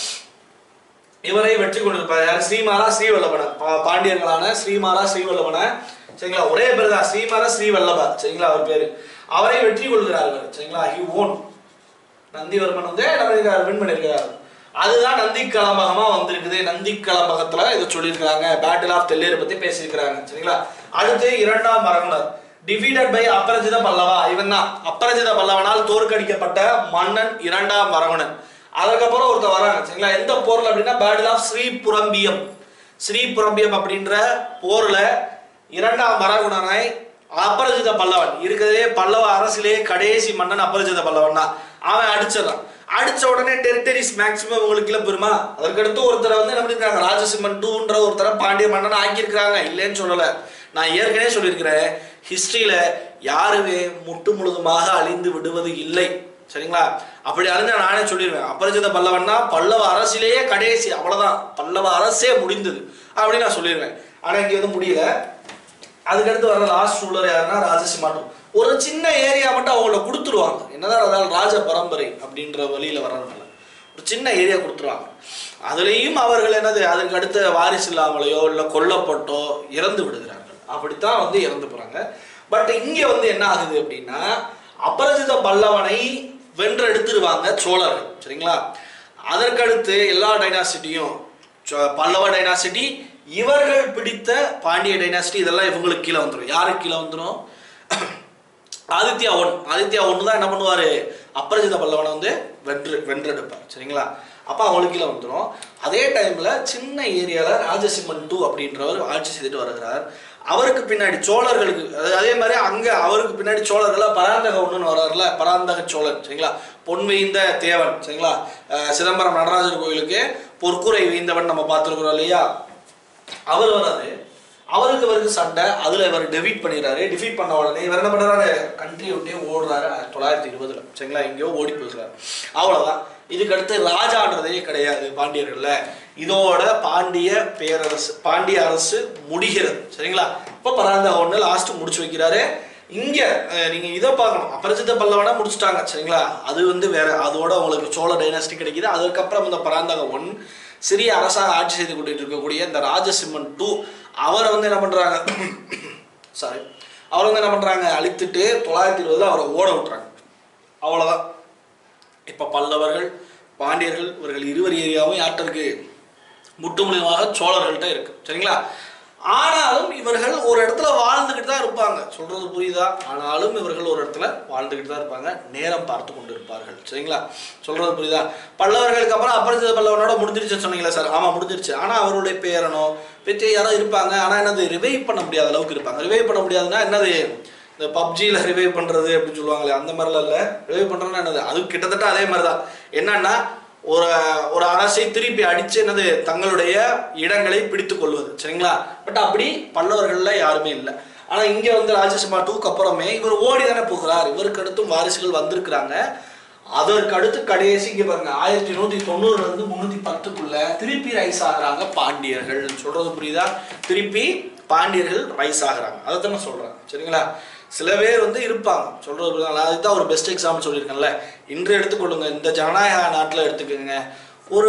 இவரை வெற்றி கொண்டிருப்பார் யார் ஸ்ரீமாலா ஸ்ரீவல்லபன பா- பாண்டியர்களான ஸ்ரீமாலா ஸ்ரீவல்லபன சரிங்களா ஒரே பேர் தான் ஸ்ரீமாலா ஸ்ரீவல்லப சரிங்களா அவர் பேரு அவரை வெற்றி கொள்கிறார் இவர் சரிங்களா ஹி ஓன் நந்திவர்மன் வந்து என்ன பண்ணிருக்காரு வின் பண்ணிருக்காரு அதுதான் நந்தி கலம்பகமா வந்திருக்குது நந்தி கலம்பகத்துல இதை சொல்லியிருக்காங்க பேட்டில் ஆஃப் தெல்லேரு பத்தி பேசியிருக்கிறாங்க சரிங்களா அடுத்து இரண்டாம் மரகுணர் டிஃபீட்டட் பை அபரஜித பல்லவா இவன் தான் அபரஜித பல்லவனால் தோற்கடிக்கப்பட்ட மன்னன் இரண்டாம் மரகுணன் அதுக்கப்புறம் ஒருத்தர் வராங்க சரிங்களா எந்த போர்ல அப்படின்னா பேட்டில் ஆஃப் ஸ்ரீபுரம்பியம் ஸ்ரீபுரம்பியம் அப்படின்ற போர்ல இரண்டாம் மரகுணனை அபரஜித பல்லவன் இருக்கிறதே பல்லவ அரசிலே கடைசி மன்னன் அபரஜித பல்லவன் தான் அவன் அடிச்சிடறான் அடிச்ச உடனே டெரிட்டரிஸ் மேக்சிமம் உங்களுக்கு இல்ல பெருமா அதற்கடுத்து ஒருத்தரை வந்து என்ன பண்ணிருக்காங்க ராஜசிம்மன் டூன்ற ஒருத்தரை பாண்டிய மன்னன் ஆக்கியிருக்காங்க இல்லைன்னு சொல்லல நான் ஏற்கனவே சொல்லியிருக்கிறேன் ஹிஸ்டரியில யாருமே முட்டு முழுதுமாக அழிந்து விடுவது இல்லை சரிங்களா அப்படி அழிஞ்சா நானே சொல்லிடுவேன் அபரிஜித பல்லவன்னா பல்லவ அரசிலேயே கடைசி அவ்வளவுதான் பல்லவ அரசே முடிந்தது அப்படின்னு நான் சொல்லிடுவேன் ஆனா இங்க வந்து முடியல அதுக்கடுத்து வர லாஸ்ட் ரூலர் யாருன்னா ராஜசிம்மாட்டம் ஒரு சின்ன ஏரியா மட்டும் அவங்கள கொடுத்துருவாங்க என்னதான் அதாவது ராஜ பரம்பரை அப்படின்ற வழியில வர்றதுனால ஒரு சின்ன ஏரியா கொடுத்துருவாங்க அதுலேயும் அவர்கள் என்னது அதுக்கு அடுத்த வாரிசு இல்லாமலையோ இல்லை கொல்லப்பட்டோ இறந்து விடுகிறார்கள் அப்படித்தான் வந்து இறந்து போறாங்க பட் இங்க வந்து என்ன ஆகுது அப்படின்னா அபரிஜித பல்லவனை வென்றெடுத்துருவாங்க சோழர்கள் சரிங்களா அதற்கடுத்து எல்லா டைனாசிட்டியும் பல்லவ டைனாசிட்டி இவர்கள் பிடித்த பாண்டிய டைனாசிட்டி இதெல்லாம் இவங்களுக்கு கீழே வந்துடும் யாருக்கு கீழே வந்துடும் ஆதித்யா ஒன் ஆதித்யா ஒன்று தான் என்ன பண்ணுவார் அபரிஜித பல்லவனை வந்து வென்று வென்றெடுப்பார் சரிங்களா அப்போ அவங்களுக்கு கீழே வந்துடும் அதே டைமில் சின்ன ஏரியாவில் ராஜசிம்மன் டூ அப்படின்றவர் ஆட்சி செய்துட்டு வருகிறார் அவருக்கு பின்னாடி சோழர்களுக்கு அதாவது அதே மாதிரி அங்கே அவருக்கு பின்னாடி சோழர்கள பராந்தக ஒன்றுன்னு வர்றாருல பராந்தக சோழன் சரிங்களா பொன் வைந்த தேவன் சரிங்களா அஹ் சிதம்பரம் நடராஜர் கோயிலுக்கு பொற்கூரை வைந்தவன் நம்ம பார்த்துருக்குறோம் இல்லையா அவர் வராரு அவருக்கு இவருக்கு சண்டை அதுல இவர் டெஃபீட் பண்ணிடுறாரு டிஃபீட் பண்ண உடனே இவர் என்ன பண்றாரு கண்ட்ரி விட்டே ஓடுறாரு ஆயிரத்தி தொள்ளாயிரத்தி இருபதுல சரிங்களா எங்கேயோ ஓடி போகிறாரு அவ்வளவுதான் இதுக்கு அடுத்து ராஜான்றதே கிடையாது பாண்டியர்கள்ல இதோட பாண்டிய பேரரசு பாண்டிய அரசு முடிகிறது சரிங்களா இப்போ பராந்தா ஒன்று லாஸ்ட் முடிச்சு வைக்கிறாரு இங்க அஹ், நீங்க இதை பார்க்கணும் அபரிஜித பல்லவனா முடிச்சிட்டாங்க சரிங்களா அது வந்து வேற அதோட உங்களுக்கு சோழ டைனாஸ்டி கிடைக்குது அதுக்கப்புறம் இந்த பராந்தக ஒன் சிறிய அரசாக ஆட்சி செய்து கொண்டு இருக்கக்கூடிய இந்த ராஜசிம்மன் டூ அவரை வந்து என்ன பண்றாங்க சாரி அவரை வந்து என்ன பண்றாங்க அழித்துட்டு தொள்ளாயிரத்தி இருபதுல அவரை ஓட விட்டுறாங்க அவ்வளவுதான் இப்ப பல்லவர்கள் பாண்டியர்கள் இவர்கள் இருவர் ஏரியாவும் யார்கிட்ட இருக்கு முட்டுமுழுதாக சோழர்கள்ட்ட இருக்கு சரிங்களா ஆனாலும் இவர்கள் ஒரு இடத்துல வாழ்ந்துக்கிட்டு தான் இருப்பாங்க சொல்றது புரியுதா ஆனாலும் இவர்கள் ஒரு இடத்துல வாழ்ந்துக்கிட்டு தான் இருப்பாங்க நேரம் பார்த்து கொண்டு இருப்பார்கள் சரிங்களா சொல்றது புரியுதா பல்லவர்களுக்கு அப்புறம் அபரிஜித பல்லவனோட முடிஞ்சிருச்சுன்னு சொன்னீங்களா சார் ஆமா முடிஞ்சிருச்சு ஆனா அவருடைய பேரனோ பெற்ற யாரோ இருப்பாங்க ஆனா என்னது ரிவைவ் பண்ண முடியாத அளவுக்கு இருப்பாங்க ரிவைவ் பண்ண முடியாதுன்னா என்னது இந்த பப்ஜியில் ரிவைவ் பண்ணுறது அப்படின்னு சொல்லுவாங்களே அந்த மாதிரிலாம் இல்லை ரிவைவ் பண்ணுறதுன்னா என்னது அது கிட்டத்தட்ட அதே மாதிரி தான் என்னன்னா ஒரு ஒரு அரசை திருப்பி அடிச்சு என்னது தங்களுடைய இடங்களை பிடித்து கொள்வது சரிங்களா பட் அப்படி பல்லவர்கள்ல யாருமே இல்லை ஆனா இங்க வந்து ராஜசிம்மா டூக்கு அப்புறமே இவர் ஓடி தானே போகிறார் இவருக்கு அடுத்தும் வாரிசுகள் வந்திருக்கிறாங்க அதற்கு அடுத்து கடைசி இங்க பாருங்க ஆயிரத்தி நூத்தி தொண்ணூறுல இருந்து முன்னூத்தி பத்துக்குள்ள திருப்பி ரைஸ் ஆகுறாங்க பாண்டியர்கள் சொல்றது புரியுதா திருப்பி பாண்டியர்கள் ரைஸ் ஆகுறாங்க அதை தான் நான் சொல்றேன் சரிங்களா சில பேர் வந்து இருப்பாங்க சொல்றது புரியுதா? நான் அதுதான் ஒரு பெஸ்ட் எக்ஸாம்பிள் சொல்லியிருக்கேன்ல இன்று எடுத்துக்கொள்ளுங்க இந்த ஜனநாயக நாட்டில் எடுத்துக்கோங்க ஒரு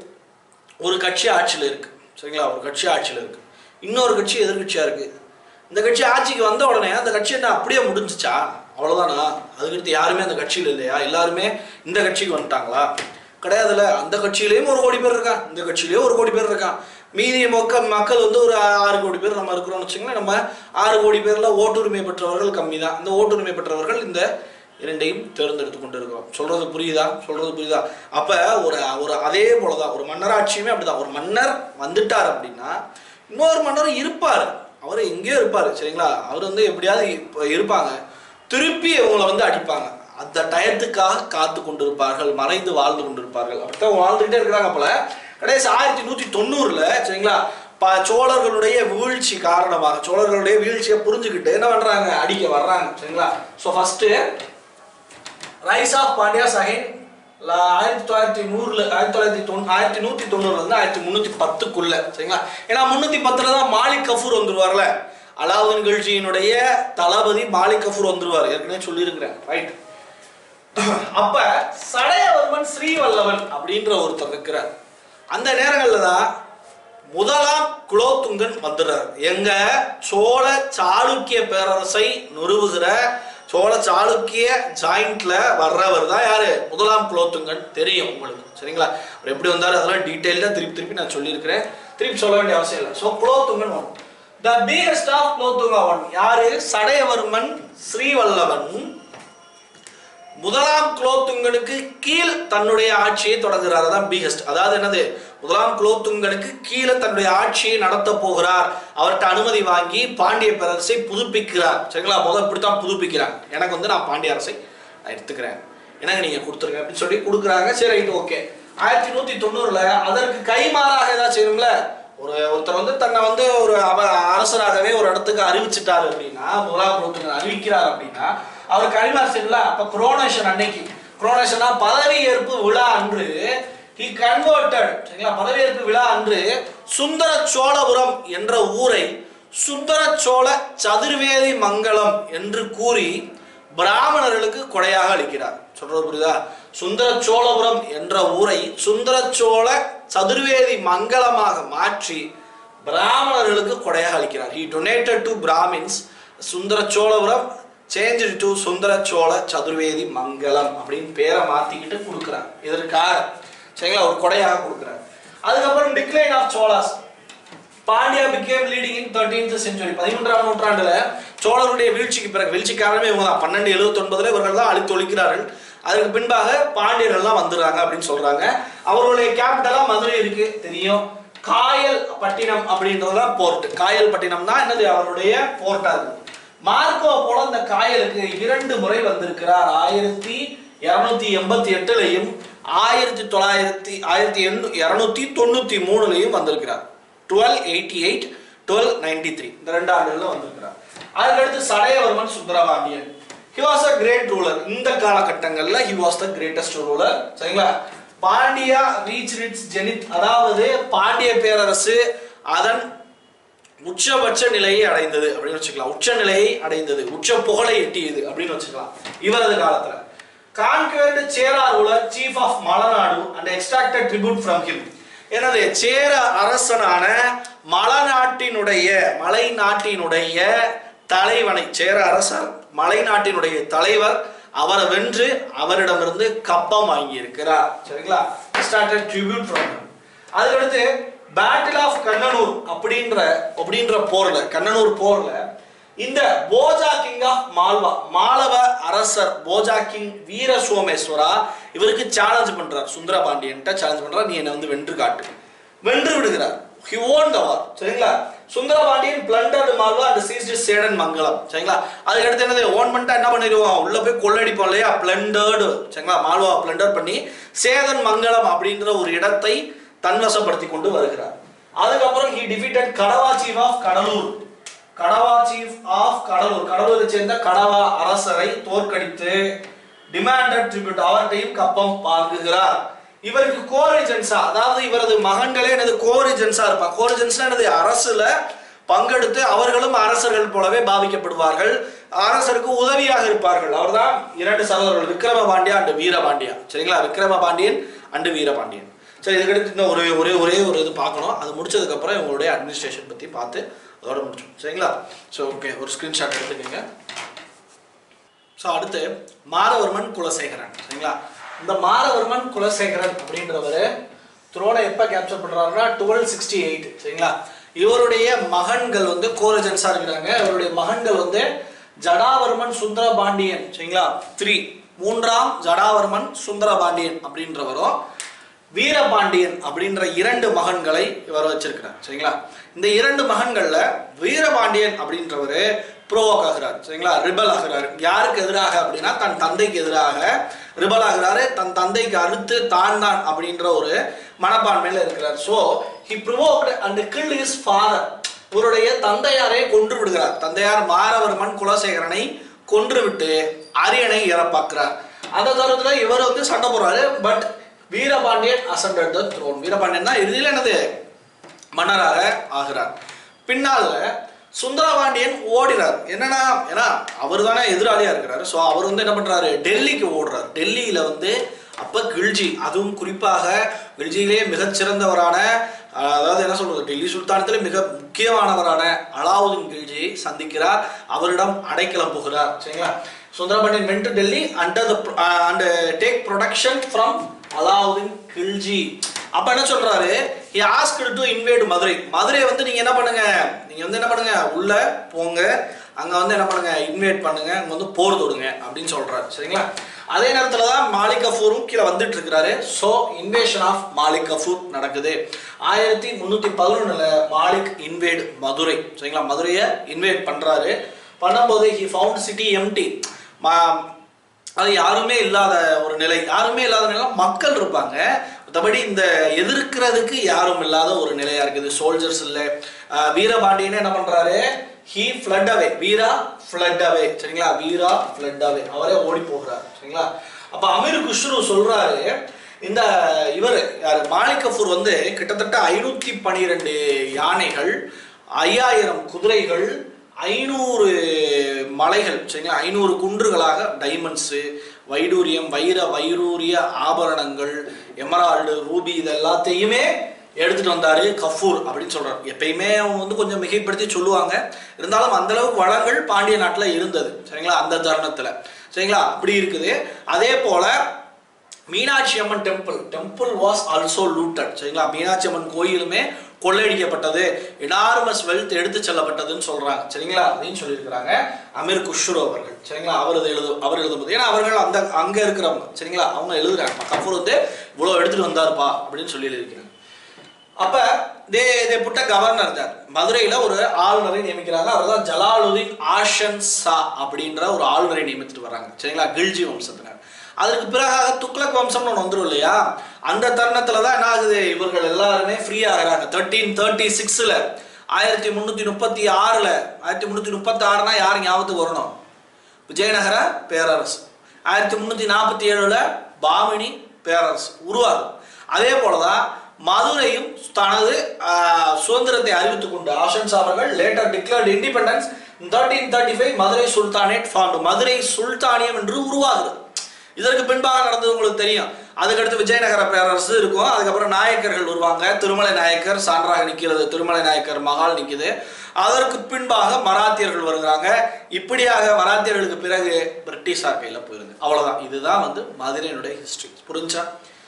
ஒரு கட்சி ஆட்சியில் இருக்கு சரிங்களா ஒரு கட்சி ஆட்சியில் இருக்கு இன்னொரு கட்சி எதிர்கட்சியா இருக்கு இந்த கட்சி ஆட்சிக்கு வந்த உடனே அந்த கட்சி என்ன அப்படியே முடிஞ்சுச்சா அவ்வளவுதானா அதுக்கடுத்து யாருமே அந்த கட்சியில் இல்லையா எல்லாருமே இந்த கட்சிக்கு வந்துட்டாங்களா கிடையாதுல்ல அந்த கட்சியிலயும் ஒரு கோடி பேர் இருக்கான் இந்த கட்சியிலயும் ஒரு கோடி பேர் இருக்கான் மீதி மக்கள் மக்கள் வந்து ஒரு ஆறு கோடி பேர் நம்ம இருக்கிறோம்னு வச்சுங்களேன் நம்ம ஆறு கோடி பேர்ல ஓட்டுரிமை பெற்றவர்கள் கம்மி தான் இந்த ஓட்டுரிமை பெற்றவர்கள் இந்த இரண்டையும் தேர்ந்தெடுத்து கொண்டு இருக்கிறோம் சொல்றது புரியுதா சொல்றது புரியுதா அப்ப ஒரு ஒரு அதே போலதான் ஒரு மன்னராட்சியுமே அப்படிதான் ஒரு மன்னர் வந்துட்டார் அப்படின்னா இன்னொரு மன்னரும் இருப்பார் அவர் எங்கேயோ இருப்பார் சரிங்களா அவர் வந்து எப்படியாவது இப்ப இருப்பாங்க திருப்பி இவங்களை வந்து அடிப்பாங்க அந்த டயத்துக்காக காத்து கொண்டிருப்பார்கள் மறைந்து வாழ்ந்து கொண்டிருப்பார்கள் அப்படித்தான் வாழ்ந்துகிட்டே இருக்கிறாங்க போல கடைசி ஆயிரத்தி நூத்தி தொண்ணூறுல சரிங்களா ப சோழர்களுடைய வீழ்ச்சி காரணமாக சோழர்களுடைய வீழ்ச்சியை புரிஞ்சுக்கிட்டு என்ன பண்றாங்க அடிக்க வர்றாங்க சரிங்களா so first rise of Pandyas again ஆயிரத்தி தொள்ளாயிரத்தி நூறுல ஆயிரத்தி தொள்ளாயிரத்தி தொண்ணூ ஆயிரத்தி நூத்தி தொண்ணூறுல இருந்து ஆயிரத்தி முந்நூத்தி பத்துக்குள்ள சரிங்களா ஏன்னா முன்னூத்தி பத்துல தான் மாலிக் கஃபூர் வந்துருவார்ல அலாவுதீன் கல்ஜியினுடைய தளபதி மாலிக் கஃபூர் வந்துருவார் ஏற்கனவே சொல்லியிருக்கிறேன் ரைட் அப்ப சடையவர்மன் ஸ்ரீவல்லவன் அப்படின்ற ஒருத்தர் இருக்கிறார் அந்த நேரங்கள்ல தான் முதலாம் குலோத்துங்கன் வந்துடுறார் எங்க சோழ சாளுக்கிய பேரரசை நிறுவுகிற சோழ சாளுக்கிய ஜாயிண்ட்ல வர்றவர் தான் யாரு முதலாம் குலோத்துங்கன் தெரியும் உங்களுக்கு சரிங்களா அவர் எப்படி வந்தாரு அதெல்லாம் டீட்டெயில்டா திருப்பி திருப்பி நான் சொல்லியிருக்கிறேன் திருப்பி சொல்ல வேண்டிய அவசியம் இல்லை so Kulothungan one the biggest of Kulothunga one யாரு சடையவர்மன் ஸ்ரீவல்லவன் முதலாம் குலோத்துங்கனுக்கு கீழ் தன்னுடைய ஆட்சியை தொடங்குகிறார் அதான் பிகஸ்ட் அதாவது என்னது முதலாம் குலோத்துங்கனுக்கு கீழே தன்னுடைய ஆட்சியை நடத்த போகிறார் அவர்கிட்ட அனுமதி வாங்கி பாண்டிய பேரரசை புதுப்பிக்கிறார் சரிங்களா முதல் இப்படித்தான் புதுப்பிக்கிறாங்க எனக்கு வந்து நான் பாண்டிய அரசை நான் எடுத்துக்கிறேன் எனக்கு நீங்க கொடுத்துருங்க அப்படின்னு சொல்லி கொடுக்குறாங்க சரி ரைட் ஓகே ஆயிரத்தி நூத்தி தொண்ணூறுல அதற்கு கைமாறாக ஏதாவது செய்யணும்ல ஒரு ஒருத்தர் வந்து தன்னை வந்து ஒரு அவ அரசராகவே ஒரு இடத்துக்கு அறிவிச்சிட்டாரு அப்படின்னா முதலாம் குலோத்துங்கன் அறிவிக்கிறார் அப்படின்னா அவர் கைமாறு செய்யல அப்ப குரோனேஷன் அன்னைக்கு குரோனேஷனா பதவியேற்பு விழா அன்று he converted சரிங்களா பதவியேற்பு விழா அன்று சுந்தர சோழபுரம் என்ற ஊரை சுந்தர சோழ சதுர்வேதி மங்கலம் என்று கூறி பிராமணர்களுக்கு கொடையாக அளிக்கிறார் சொல்றது புரியுதா சுந்தர சோழபுரம் என்ற ஊரை சுந்தர சோழ சதுர்வேதி மங்கலமாக மாற்றி பிராமணர்களுக்கு கொடையாக அளிக்கிறார் he donated to brahmins Sundara Cholapuram change to Sundara Chola Chaturvedi Mangalam அப்படின்னு பேரை மாத்திக்கிட்டு கொடுக்குறார் இதற்காக சரிங்களா ஒரு கொடையாக கொடுக்குறார் அதுக்கப்புறம் decline of Cholas Pandya became leading in thirteenth century பதிமூன்றாம் நூற்றாண்டுல சோழருடைய வீழ்ச்சிக்கு பிறகு வீழ்ச்சி காரணமே இவங்க தான் பன்னெண்டு எழுபத்தொன்பதுல இவர்கள் தான் அழித்து ஒழிக்கிறார்கள் அதுக்கு பின்பாக பாண்டியர்கள் தான் வந்துடுறாங்க அப்படின்னு சொல்றாங்க அவர்களுடைய கேபிட்டலா மதுரை இருக்கு தெரியும் காயல் பட்டினம் அப்படின்றதுதான் போர்ட் காயல் பட்டினம் தான் என்னது அவருடைய போர்ட்டா இருக்கு மார்க்கோ போல இந்த காயலுக்கு இரண்டு முறை வந்திருக்கிறார் ஆயிரத்தி இருநூத்தி எண்பத்தி எட்டுலையும் ஆயிரத்தி தொள்ளாயிரத்தி ஆயிரத்தி எண்ணூ இருநூத்தி தொண்ணூத்தி மூணுலையும் வந்திருக்கிறார் twelve eighty eight twelve ninety three இந்த ரெண்டு ஆண்டுகளில் வந்திருக்கிறார் அதுக்கடுத்து Jatavarman Sundarapandiyan he was a great ruler இந்த காலகட்டங்களில் he was the greatest ruler சரிங்களா பாண்டியா ரீச் இட்ஸ் ஜெனித் அதாவது பாண்டிய பேரரசு அதன் உச்சபட்ச நிலையை அடைந்தது அப்படின்னு வச்சுக்கலாம் உச்ச நிலையை அடைந்தது உச்ச புகழை எட்டியது அப்படின்னு வச்சுக்கலாம் இவரது காலத்துல conquered Chera ruler chief of Malanadu and extracted tribute from him எனது சேர அரசனான மலநாட்டினுடைய மலை நாட்டினுடைய தலைவனை சேர அரசர் மலை நாட்டினுடைய தலைவர் அவரை வென்று அவரிடமிருந்து கப்பம் வாங்கி இருக்கிறார் சரிங்களா ஸ்டார்டட் ட்ரிபியூட் ஃப்ரம் அதுக்கடுத்து பேட்டில் ஆஃப் கண்ணனூர் அப்படின்ற அப்படின்ற போர்ல கண்ணனூர் போர்ல இந்த போஜா கிங் ஆஃப் மால்வா மாலவ அரசர் போஜா கிங் வீர சோமேஸ்வரா இவருக்கு சேலஞ்ச் பண்றார் சுந்தரபாண்டியன்ட்ட சேலஞ்ச் பண்றார் நீ என்னை வந்து வென்று காட்டு வென்று விடுகிறார் ஹி ஓன் த வார் சரிங்களா Sundarapandiyan plundered Malwa and seized Sedan Mangalam சரிங்களா அதுக்கடுத்து என்னது ஓன் பண்ணிட்டா என்ன பண்ணிடுவோம் உள்ள போய் கொள்ளடிப்போம் இல்லையா பிளண்டர்டு சரிங்களா மால்வா பிளண்டர் பண்ணி சேதன் மங்கலம் அப்படின்ற ஒரு இடத்தை தன்வசப்படுத்தி கொண்டு வருகிறார் அதுக்கப்புறம் he defeated Kadava chief of Cuddalore Kadava chief of Cuddalore கடலூரை சேர்ந்த கடவா அரசரை தோற்கடித்து டிமாண்டட் ட்ரிபியூட் அவர்கிட்டையும் கப்பம் வாங்குகிறார் இவருக்கு கோரிஜென்ஸா அதாவது இவரது மகன்களே எனது கோரிஜென்ஸா இருப்பாங்க கோரிஜென்ஸ்னா எனது அரசுல பங்கெடுத்து அவர்களும் அரசர்கள் போலவே பாவிக்கப்படுவார்கள் அரசருக்கு உதவியாக இருப்பார்கள் அவர்தான் இரண்டு சகோதரர்கள் விக்ரம பாண்டியா அண்டு வீரபாண்டியா சரிங்களா விக்ரம பாண்டியன் அண்டு வீரபாண்டியன் சரி இதுக்கடுத்து இன்னும் ஒரே ஒரே ஒரே ஒரு இது பார்க்கணும் அது முடிச்சதுக்கப்புறம் இவங்களுடைய அட்மினிஸ்ட்ரேஷன் பற்றி பார்த்து அதோட முடிச்சோம் சரிங்களா ஸோ ஓகே ஒரு ஸ்க்ரீன்ஷாட் எடுத்துக்கோங்க ஸோ அடுத்து மாரவர்மன் குலசேகரன் சரிங்களா இந்த மாரவர்மன் குலசேகரன் அப்படின்றவர் த்ரோனை எப்போ கேப்சர் பண்ணுறாருன்னா டுவெல் சிக்ஸ்டி எயிட் சரிங்களா இவருடைய மகன்கள் வந்து கோரஜன்ஸாக இருக்கிறாங்க இவருடைய மகன்கள் வந்து ஜடாவர்மன் சுந்தரபாண்டியன் சரிங்களா த்ரீ மூன்றாம் ஜடாவர்மன் சுந்தரபாண்டியன் அப்படின்றவரும் வீரபாண்டியன் அப்படின்ற இரண்டு மகன்களை இவர் வச்சிருக்கிறார் சரிங்களா இந்த இரண்டு மகன்கள்ல வீரபாண்டியன் அப்படின்றவர் ப்ரோவோக் ஆகிறார் சரிங்களா ரிபல் ஆகிறார் யாருக்கு எதிராக அப்படின்னா தன் தந்தைக்கு எதிராக ரிபல் ஆகிறாரு தன் தந்தைக்கு அடுத்து தான் தான் அப்படின்ற ஒரு மனப்பான்மையில இருக்கிறார் so he provoked and kill his father இவருடைய தந்தையாரை கொன்று விடுகிறார் தந்தையார் மாரவர்மன் குலசேகரனை கொன்று விட்டு அரியணை இறப்பாக்குறார் அந்த தருணத்துல இவர் வந்து சண்டை போடுறாரு but Veerapandiyan ascended the throne Veerapandiyan தான் இறுதியில் என்னது மன்னராக ஆகிறார் பின்னால சுந்தரபாண்டியன் ஓடிறார் என்னன்னா ஏன்னா அவர் தானே எதிராளியா இருக்கிறாரு ஸோ அவர் வந்து என்ன பண்றாரு டெல்லிக்கு ஓடுறார் டெல்லியில வந்து அப்ப கில்ஜி அதுவும் குறிப்பாக கில்ஜியிலே மிகச்சிறந்தவரான அஹ், அதாவது என்ன சொல்றது டெல்லி சுல்தானத்தில் மிக முக்கியமானவரான அலாவுதீன் கில்ஜியை சந்திக்கிறார் அவரிடம் அடைக்கலம் புகிறார் சரிங்களா Sundarapandiyan went Delhi under the and take protection from Alauddin Khilji அப்ப என்ன சொல்றாரு he asked to invade Madurai Madurai வந்து நீங்க என்ன பண்ணுங்க நீங்க வந்து என்ன பண்ணுங்க உள்ள போங்க அங்க வந்து என்ன பண்ணுங்க இன்வைட் பண்ணுங்க அங்க வந்து போர் தொடுங்க அப்படின்னு சொல்றாரு சரிங்களா அதே நேரத்துல தான் மாலிக் கஃபூரும் கீழே வந்துட்டு இருக்கிறாரு so invasion of Malik Kafur நடக்குது ஆயிரத்தி முந்நூற்றி பதினொன்றில் மாலிக் இன்வேட் மதுரை சரிங்களா மதுரையை இன்வைட் பண்றாரு பண்ணும்போது ஹி ஃபவுண்ட் சிட்டி எம்டி அது யாருமே இல்லாத ஒரு நிலை யாருமே இல்லாத நிலை மக்கள் இருப்பாங்க மற்றபடி இந்த எதிர்க்கிறதுக்கு யாரும் இல்லாத ஒரு நிலையா இருக்குது சோல்ஜர்ஸ் இல்லை ஆஹ் வீரபாண்டியனே என்ன பண்றாரு he fled away Veera fled away சரிங்களா வீரா ஃப்ளட் அவே அவரே ஓடி போகிறார் சரிங்களா அப்ப அமீர் குஷ்ரு சொல்றாரு இந்த இவர் யார் மாலிக் கஃபூர் வந்து கிட்டத்தட்ட ஐநூத்தி பனிரெண்டு யானைகள் ஐயாயிரம் குதிரைகள் ஐநூறு மலைகள் சரிங்களா ஐநூறு குன்றுகளாக டைமண்ட்ஸு வைடூரியம் வைர வைரூரிய ஆபரணங்கள் எமரால்டு ரூபி இது எல்லாத்தையுமே எடுத்துட்டு வந்தாரு கஃபூர் அப்படின்னு சொல்றாரு எப்பயுமே அவங்க வந்து கொஞ்சம் மிகைப்படுத்தி சொல்லுவாங்க இருந்தாலும் அந்த அளவுக்கு வளங்கள் பாண்டிய நாட்டில் இருந்தது சரிங்களா அந்த தருணத்துல சரிங்களா அப்படி இருக்குது அதே போல Meenakshi Amman temple temple was also looted சரிங்களா மீனாட்சி அம்மன் கோயிலுமே கொள்ளையடிக்கப்பட்டது எனார்மஸ் வெல்த் எடுத்து செல்லப்பட்டதுன்னு சொல்றாங்க சரிங்களா அதையும் சொல்லியிருக்கிறாங்க அமீர் குஷ்ரு அவர்கள் சரிங்களா அவர் இது எழுது அவர் எழுதும்போது ஏன்னா அவர்கள் அந்த அங்க இருக்கிறவங்க சரிங்களா அவங்க எழுதுறாங்க கஃபூர் வந்து இவ்வளோ எடுத்துட்டு வந்தாருப்பா அப்படின்னு சொல்லி எழுதியிருக்கிறாங்க அப்ப தே தே புட்ட கவர்னர் தான் மதுரையில ஒரு ஆளுநரை நியமிக்கிறாங்க அவர் தான் ஜலாலுதீன் ஆஷன் சா அப்படின்ற ஒரு ஆளுநரை நியமித்துட்டு வர்றாங்க சரிங்களா கில்ஜி வம்சத்தினர் அதற்கு பிறகாக துக்ளக் வம்சம்னு ஒன்று வந்துடும் இல்லையா அந்த தருணத்துல தான் என்ன ஆகுது இவர்கள் எல்லாருமே ஃப்ரீ ஆகுறாங்க தேர்ட்டீன் தேர்ட்டி சிக்ஸ்ல ஆயிரத்தி முந்நூற்றி முப்பத்தி ஆறில் ஆயிரத்தி முந்நூற்றி முப்பத்தி ஆறுனா யார் ஞாபகத்துக்கு வரணும் விஜயநகர பேரரசு ஆயிரத்தி முந்நூற்றி நாற்பத்தி ஏழில் பாமினி பேரரசு உருவாகும் அதே போலதான் மதுரையும் தனது ஆஹ், சுதந்திரத்தை அறிவித்துக் கொண்டு ஆஷன்ஸ் அவர்கள் later declared independence thirteen thirty five Madurai sultanate form Madurai சுல்தானியம் என்று உருவாகுது இதற்கு பின்பாக நடந்தது உங்களுக்கு தெரியும் அதுக்கடுத்து விஜயநகர பேரரசு இருக்கும் அதுக்கப்புறம் நாயக்கர்கள் வருவாங்க திருமலை நாயக்கர் சான்றாக நிற்கிறது திருமலை நாயக்கர் மகால் நிற்குது அதற்கு பின்பாக மராத்தியர்கள் வருகிறாங்க இப்படியாக மராத்தியர்களுக்கு பிறகு பிரிட்டிஷார் கையில் போயிருது அவ்வளவுதான் இதுதான் வந்து மதுரையினுடைய ஹிஸ்டரி புரிஞ்சா